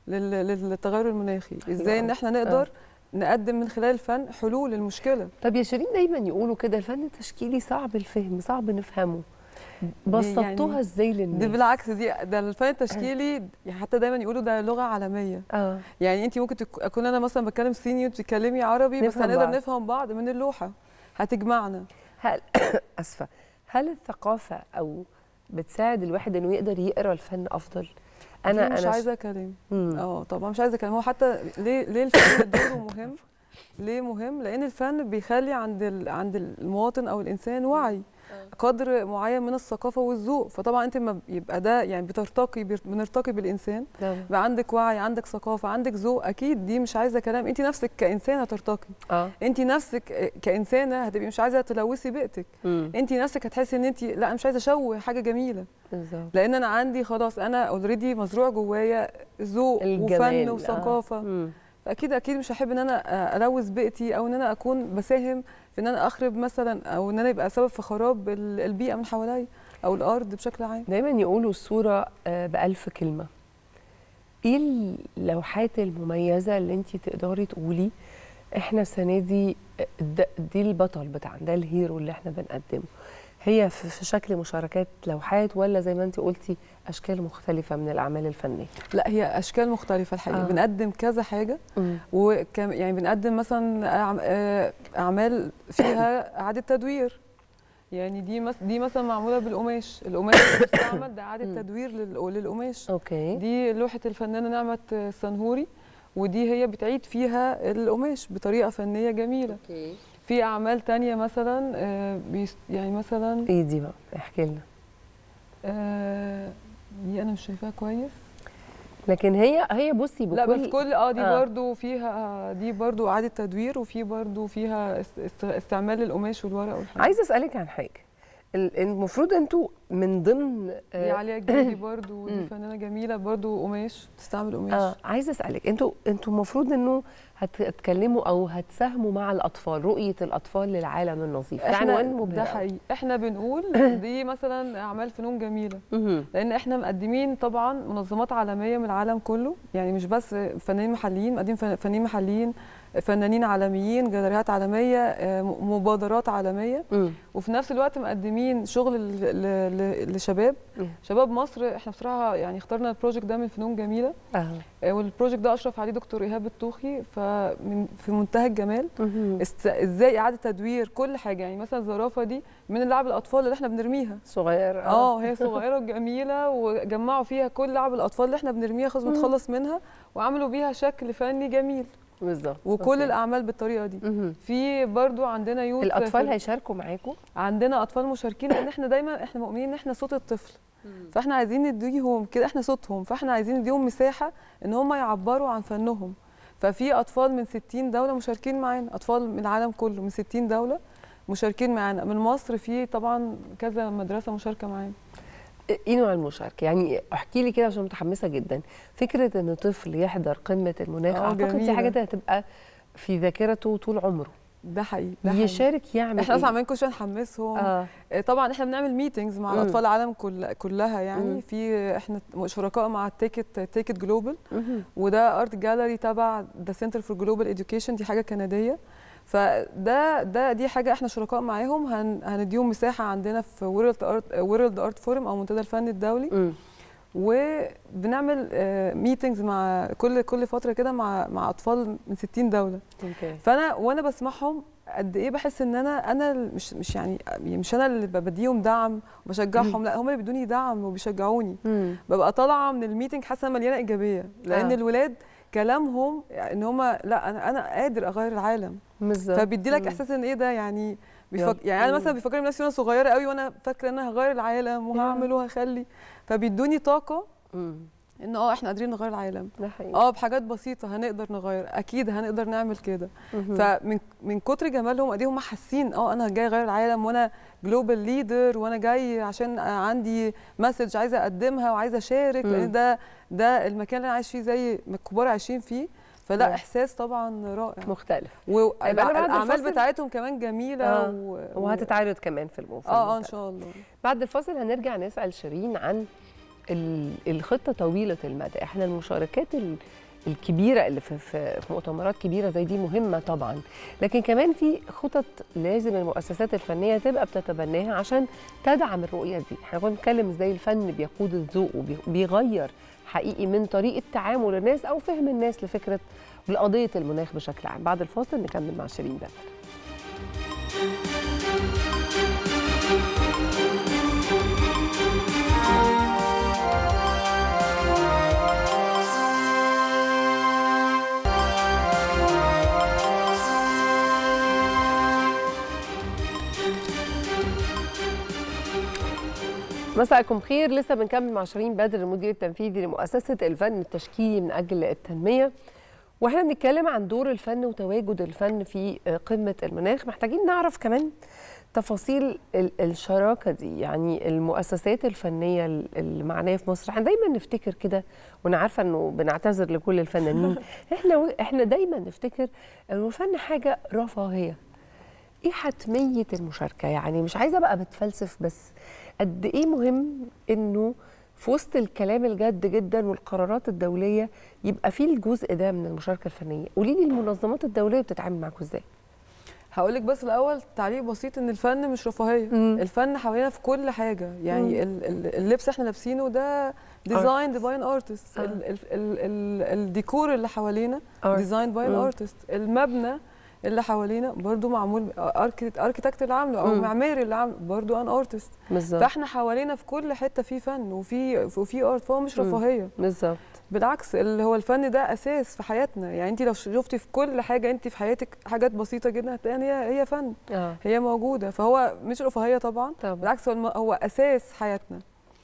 لل- للتغير المناخي ازاي ان احنا نقدر نقدم من خلال الفن حلول للمشكله طب يا شيرين دايما يقولوا كده الفن التشكيلي صعب الفهم صعب نفهمه بسطتوها يعني ازاي للناس دي بالعكس دي ده الفن التشكيلي يعني حتى دايما يقولوا ده لغه عالميه اه يعني انت ممكن تك- اكون انا مثلا بتكلم صيني وانت بتتكلمي عربي بس نفهم هنقدر بعض. نفهم بعض من اللوحه هتجمعنا هل اسفه هل الثقافه او بتساعد الواحد انه يقدر يقرا الفن افضل انا مش ش- عايزه كلام مم. اه طبعا مش عايزه كلام هو حتى ليه ليه الفن دوره مهم ليه مهم لان الفن بيخلي عند ال... عند المواطن او الانسان وعي قدر معين من الثقافه والذوق فطبعا انت ما يبقى ده يعني بترتقي بير- بنرتقي بالانسان طبعاً. يبقى عندك وعي عندك ثقافه عندك ذوق اكيد دي مش عايزه كلام انت نفسك كانسان هترتقي اه انت نفسك كانسانه هتبقي مش عايزه تلوثي بيئتك مم. انت نفسك هتحسي ان انت لا انا مش عايزه اشوه حاجه جميله بالظبط لان انا عندي خلاص انا اوريدي مزروع جوايا ذوق وفن الجمال، آه. وثقافه مم. فاكيد اكيد مش هحب ان انا الوث بيئتي او ان انا اكون بساهم في ان انا اخرب مثلا او ان انا يبقى سبب في خراب ال- البيئه من حواليا او الارض بشكل عام دايما يقولوا الصوره آه، بألف كلمه ايه اللوحات المميزه اللي انت تقدري تقولي احنا السنه دي آه، ده- دي البطل بتاعنا ده الهيرو اللي احنا بنقدمه هي في في شكل مشاركات لوحات ولا زي ما انت قلتي اشكال مختلفه من الاعمال الفنيه لا هي اشكال مختلفه الحقيقه آه. آه. بنقدم كذا حاجه مم. وكم يعني بنقدم مثلا أعم- آه، اعمال فيها اعاده تدوير يعني دي مس دي مثلا معموله بالقماش القماش اللي بيستعمل ده اعاده تدوير لل- للقماش اوكي دي لوحه الفنانه نعمه السنهوري ودي هي بتعيد فيها القماش بطريقه فنيه جميله اوكي في اعمال تانية مثلا آه، بيس- يعني مثلا ايه دي بقى احكي لنا آه، دي انا مش شايفاها كويس لكن هي هي بصي بكل لا بس كل اه دي آه. آه. برضو فيها دي برضو اعاده تدوير وفي برضو فيها است- است- استعمال القماش والورق والحاجات عايزه اسالك عن حاجه ال- المفروض انتوا من ضمن دي عليا الجندي برضو دي مم. فنانه جميله برضو قماش بتستعمل قماش اه عايزه اسالك انتوا انتوا المفروض انه هتتكلموا او هتساهموا مع الاطفال رؤيه الاطفال للعالم النظيف ده احنا عنوان مبهر ده أوي. حقيقي احنا بنقول دي مثلا اعمال فنون جميله مهم. لان احنا مقدمين طبعا منظمات عالميه من العالم كله يعني مش بس فنانين محليين مقدمين فن- فنانين محليين فنانين عالميين جاليريات عالميه آه، م- مبادرات عالميه مم. وفي نفس الوقت مقدمين شغل ل- ل- ل- لشباب مم. شباب مصر احنا بصراحه يعني اخترنا البروجكت ده من فنون جميله اه آه، والبروجكت ده اشرف عليه دكتور ايهاب الطوخي فمن في منتهى الجمال مهم. است... ازاي اعاده تدوير كل حاجه يعني مثلا الزرافه دي من لعب الاطفال اللي احنا بنرميها صغيره اه هي صغيره وجميله وجمعوا فيها كل لعب الاطفال اللي احنا بنرميها خلاص مم. بنتخلص منها وعملوا بيها شكل فني جميل بالظبط وكل أوكي. الاعمال بالطريقه دي مهم. في برضو عندنا يوث الاطفال في- هيشاركوا معاكم عندنا اطفال مشاركين لان احنا دايما احنا مؤمنين ان احنا صوت الطفل فاحنا عايزين نديهم كده احنا صوتهم فاحنا عايزين نديهم مساحه ان هم يعبروا عن فنهم ففي اطفال من 60 دوله مشاركين معانا اطفال من العالم كله من 60 دوله مشاركين معانا من مصر في طبعا كذا مدرسه مشاركه معانا ايه نوع المشاركه يعني احكي لي كده عشان متحمسه جدا فكره ان طفل يحضر قمه المناخ آه، اعتقد دي جميلة. حاجه هتبقى في ذاكرته طول عمره ده حقيقي ده حقيقي. يشارك يعمل احنا اصلا إيه؟ عمالين كل شويه نحمسهم آه. آه. طبعا احنا بنعمل ميتنجز مع مم. الاطفال العالم كل كلها يعني مم. في احنا شركاء مع تيكت تيكت جلوبال مهم. وده ارت جاليري تبع ذا سنتر فور جلوبال اديوكيشن دي حاجه كنديه فده ده دي حاجه احنا شركاء معاهم هن هنديهم مساحه عندنا في وورلد ارت وورلد ارت فورم او منتدى الفن الدولي مم. وبنعمل ميتنجز مع كل كل فتره كده مع مع اطفال من 60 دوله اوكي فانا وانا بسمعهم قد ايه بحس ان انا انا ال- مش مش يعني مش انا اللي بديهم دعم وبشجعهم لا هم اللي بيدوني دعم وبيشجعوني مم. ببقى طالعه من الميتنج حاسه إنها مليانه ايجابيه لان آه. آه. الولاد كلامهم ان هم لا انا انا قادر اغير العالم بالظبط فبيدي لك مم. احساس ان ايه ده يعني يلا. بيفك... يعني انا مم. مثلا بيفكرني بنفسي وانا صغيره قوي وانا فاكره ان انا هغير العالم وهعمل وهخلي فبيدوني طاقه مم. ان اه احنا قادرين نغير العالم ده حقيقي اه بحاجات بسيطه هنقدر نغير اكيد هنقدر نعمل كده مهم. فمن من كتر جمالهم قد ايه هم حاسين اه انا جاي اغير العالم وانا جلوبال ليدر وانا جاي عشان عندي مسج عايزه اقدمها وعايزه اشارك مم. لان ده ده المكان اللي انا عايش فيه زي ما الكبار عايشين فيه فلا نعم. احساس طبعا رائع مختلف يبقى أنا بعد والاعمال الفاصل- بتاعتهم كمان جميله آه. و... وهتتعرض كمان في الموسم اه اه ان شاء الله بعد الفاصل هنرجع نسال شيرين عن ال- الخطه طويله المدى احنا المشاركات ال- الكبيره اللي في في في مؤتمرات كبيره زي دي مهمه طبعا لكن كمان في خطط لازم المؤسسات الفنيه تبقى بتتبناها عشان تدعم الرؤيه دي احنا كنا بنتكلم ازاي الفن بيقود الذوق وبيغير حقيقي من طريقه تعامل الناس او فهم الناس لفكره لقضيه المناخ بشكل عام بعد الفاصل نكمل مع شيرين بدر مساءكم خير لسه بنكمل مع شيرين بدر المدير التنفيذي لمؤسسه الفن التشكيلي من اجل التنميه واحنا بنتكلم عن دور الفن وتواجد الفن في قمه المناخ محتاجين نعرف كمان تفاصيل ال- الشراكه دي يعني المؤسسات الفنيه ال- المعنيه في مصر احنا دايما نفتكر كده وانا عارفه انه بنعتذر لكل الفنانين احنا احنا دايما نفتكر انه الفن حاجه رفاهيه ايه حتميه المشاركه يعني مش عايزه ابقى بتفلسف بس قد ايه مهم انه في وسط الكلام الجد جدا والقرارات الدوليه يبقى في الجزء ده من المشاركه الفنيه قولي لي المنظمات الدوليه بتتعامل معاكم ازاي هقول لك بس الاول تعليق بسيط ان الفن مش رفاهيه الفن حوالينا في كل حاجه يعني ال- ال- اللبس احنا لابسينه ده ديزاين باي ان ارتست الديكور اللي حوالينا ديزاين باي ان مم. ارتست المبنى اللي حوالينا برضو معمول اركيتكت اللي عامله او مم. معماري اللي عامله برضو ان ارتست بالظبط. فاحنا حوالينا في كل حته في فن وفي وفي ارت فهو مش مم. رفاهيه بالظبط بالعكس اللي هو الفن ده اساس في حياتنا يعني انت لو شفتي في كل حاجه انت في حياتك حاجات بسيطه جدا هتلاقي ان هي هي فن اه هي موجوده فهو مش رفاهيه طبعا طبعا. بالعكس هو الم- هو اساس حياتنا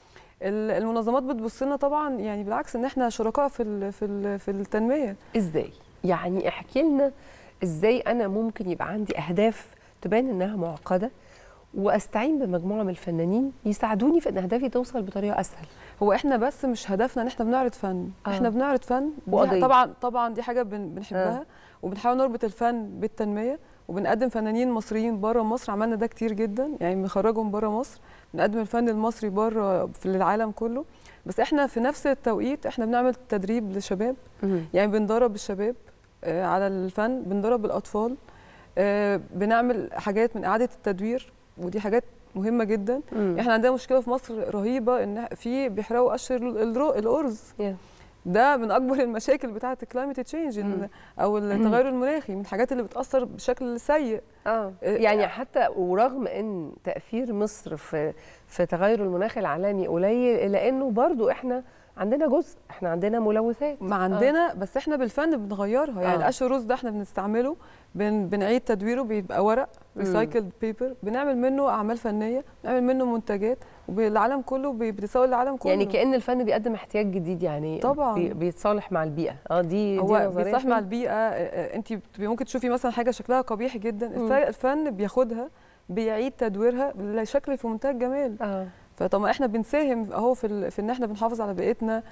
ال- المنظمات بتبص لنا طبعا يعني بالعكس ان احنا شركاء في ال في ال في التنميه ازاي يعني احكي لنا ازاي انا ممكن يبقى عندي اهداف تبان انها معقده واستعين بمجموعه من الفنانين يساعدوني في ان اهدافي توصل بطريقه اسهل هو احنا بس مش هدفنا ان احنا بنعرض فن آه. احنا بنعرض فن دي وقضية. طبعا طبعا دي حاجه بن بنحبها آه. وبنحاول نربط الفن بالتنميه وبنقدم فنانين مصريين بره مصر عملنا ده كتير جدا يعني بنخرجهم بره مصر بنقدم الفن المصري بره في العالم كله بس احنا في نفس التوقيت احنا بنعمل تدريب للشباب يعني بندرب الشباب آه، على الفن بندرب الاطفال آه، بنعمل حاجات من اعاده التدوير ودي حاجات مهمه جدا مم. احنا عندنا مشكله في مصر رهيبه ان في بيحرقوا قشر الرو- الارز Yeah. ده من اكبر المشاكل بتاعه الكلايمت تشينج مم. او التغير المناخي من الحاجات اللي بتاثر بشكل سيء اه يعني حتى ورغم ان تاثير مصر في في تغير المناخ العالمي قليل الا انه برضو احنا عندنا جزء احنا عندنا ملوثات ما عندنا آه. بس احنا بالفن بنغيرها يعني آه. القش الرز ده احنا بنستعمله بن بنعيد تدويره بيبقى ورق مم. ريسايكلد بيبر بنعمل منه اعمال فنيه بنعمل منه منتجات والعالم كله بي- بتساوي العالم كله يعني كان الفن بيقدم احتياج جديد يعني طبعاً. بي- بيتصالح مع البيئه اه دي هو دي نظرية بيصلح مع فن. البيئه انت ممكن تشوفي مثلا حاجه شكلها قبيح جدا مم. الف- الفن بياخدها بيعيد تدويرها لشكل في منتهى الجمال اه فطبعا احنا بنساهم اهو في ال- في ان احنا بنحافظ على بيئتنا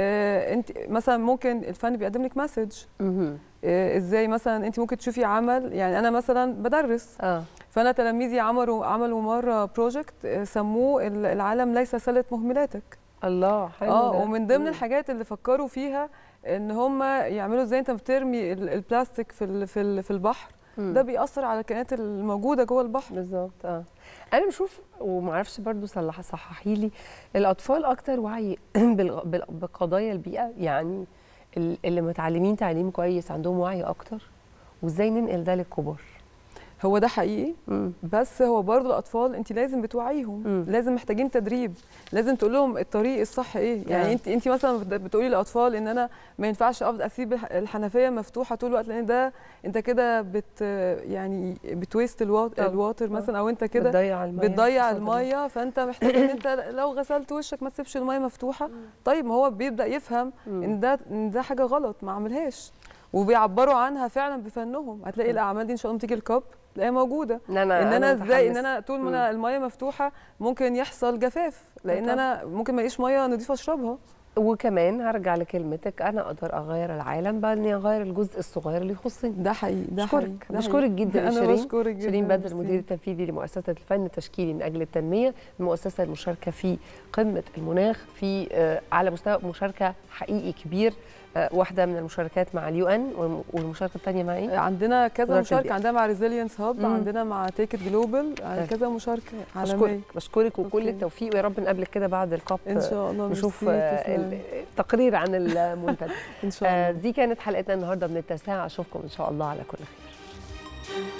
آه انت مثلا ممكن الفن بيقدم لك مسج مهم. آه ازاي مثلا انت ممكن تشوفي عمل يعني انا مثلا بدرس اه فانا تلاميذي عملوا عملوا مره بروجكت سموه ال- العالم ليس سله مهملاتك الله حلو اه ده. ومن ضمن مم. الحاجات اللي فكروا فيها ان هم يعملوا ازاي انت بترمي ال- البلاستيك في ال- في ال- في البحر مم. ده بيأثر على الكائنات الموجوده جوه البحر بالظبط اه انا بشوف ومعرفش برضو صلح صححي لي الاطفال اكتر وعي بالغ- بال- بقضايا البيئه يعني ال- اللي متعلمين تعليم كويس عندهم وعي اكتر وازاي ننقل ده للكبار هو ده حقيقي مم. بس هو برضو الاطفال انت لازم بتوعيهم مم. لازم محتاجين تدريب لازم تقول لهم الطريق الصح ايه يعني آه. انت انت مثلا بت- بتقولي للاطفال ان انا ما ينفعش افضل اسيب الح- الحنفيه مفتوحه طول الوقت لان ده انت كده بت يعني بتويست الوات طبعا. الواتر مثلا او انت كده بتضيع المية بتضيع خاصة الميه فانت محتاج ان انت لو غسلت وشك ما تسيبش الميه مفتوحه طيب ما هو بيبدا يفهم ان ده ان ده حاجه غلط ما اعملهاش وبيعبروا عنها فعلا بفنهم هتلاقي الاعمال دي ان شاء الله تيجي الكاب تلاقيها موجوده إن أنا- ان أنا انا ازاي ان متحمس. انا طول ما مم. انا الميه مفتوحه ممكن يحصل جفاف لان طبعا. انا ممكن ما الاقيش ميه نضيفه اشربها وكمان هرجع لكلمتك انا اقدر اغير العالم بل اني اغير الجزء الصغير اللي يخصني ده حقيقي ده حقيقي بشكرك ده بشكرك حقيقي. جدا يا أنا شيرين بشكرك جدا، شيرين بدر ميرسي. المدير التنفيذي لمؤسسه الفن التشكيلي من اجل التنميه المؤسسه المشاركه في قمه المناخ في آه، على مستوى مشاركه حقيقي كبير آه، واحده من المشاركات مع اليو ان والمشاركه الثانيه مع ايه؟ عندنا كذا وزارة مشاركه البيئة. عندنا مع ريزيلينس هاب مم. عندنا مع تيكت جلوبال طيب. كذا مشاركه عالميه بشكرك بشكرك وكل أوكي. التوفيق ويا رب نقابلك كده بعد الكاب إن شاء الله، نشوف ميرسي، آه، تسلمي. التقرير عن المنتدى ان شاء الله دي كانت حلقتنا النهارده من التاسعه اشوفكم ان شاء الله على كل خير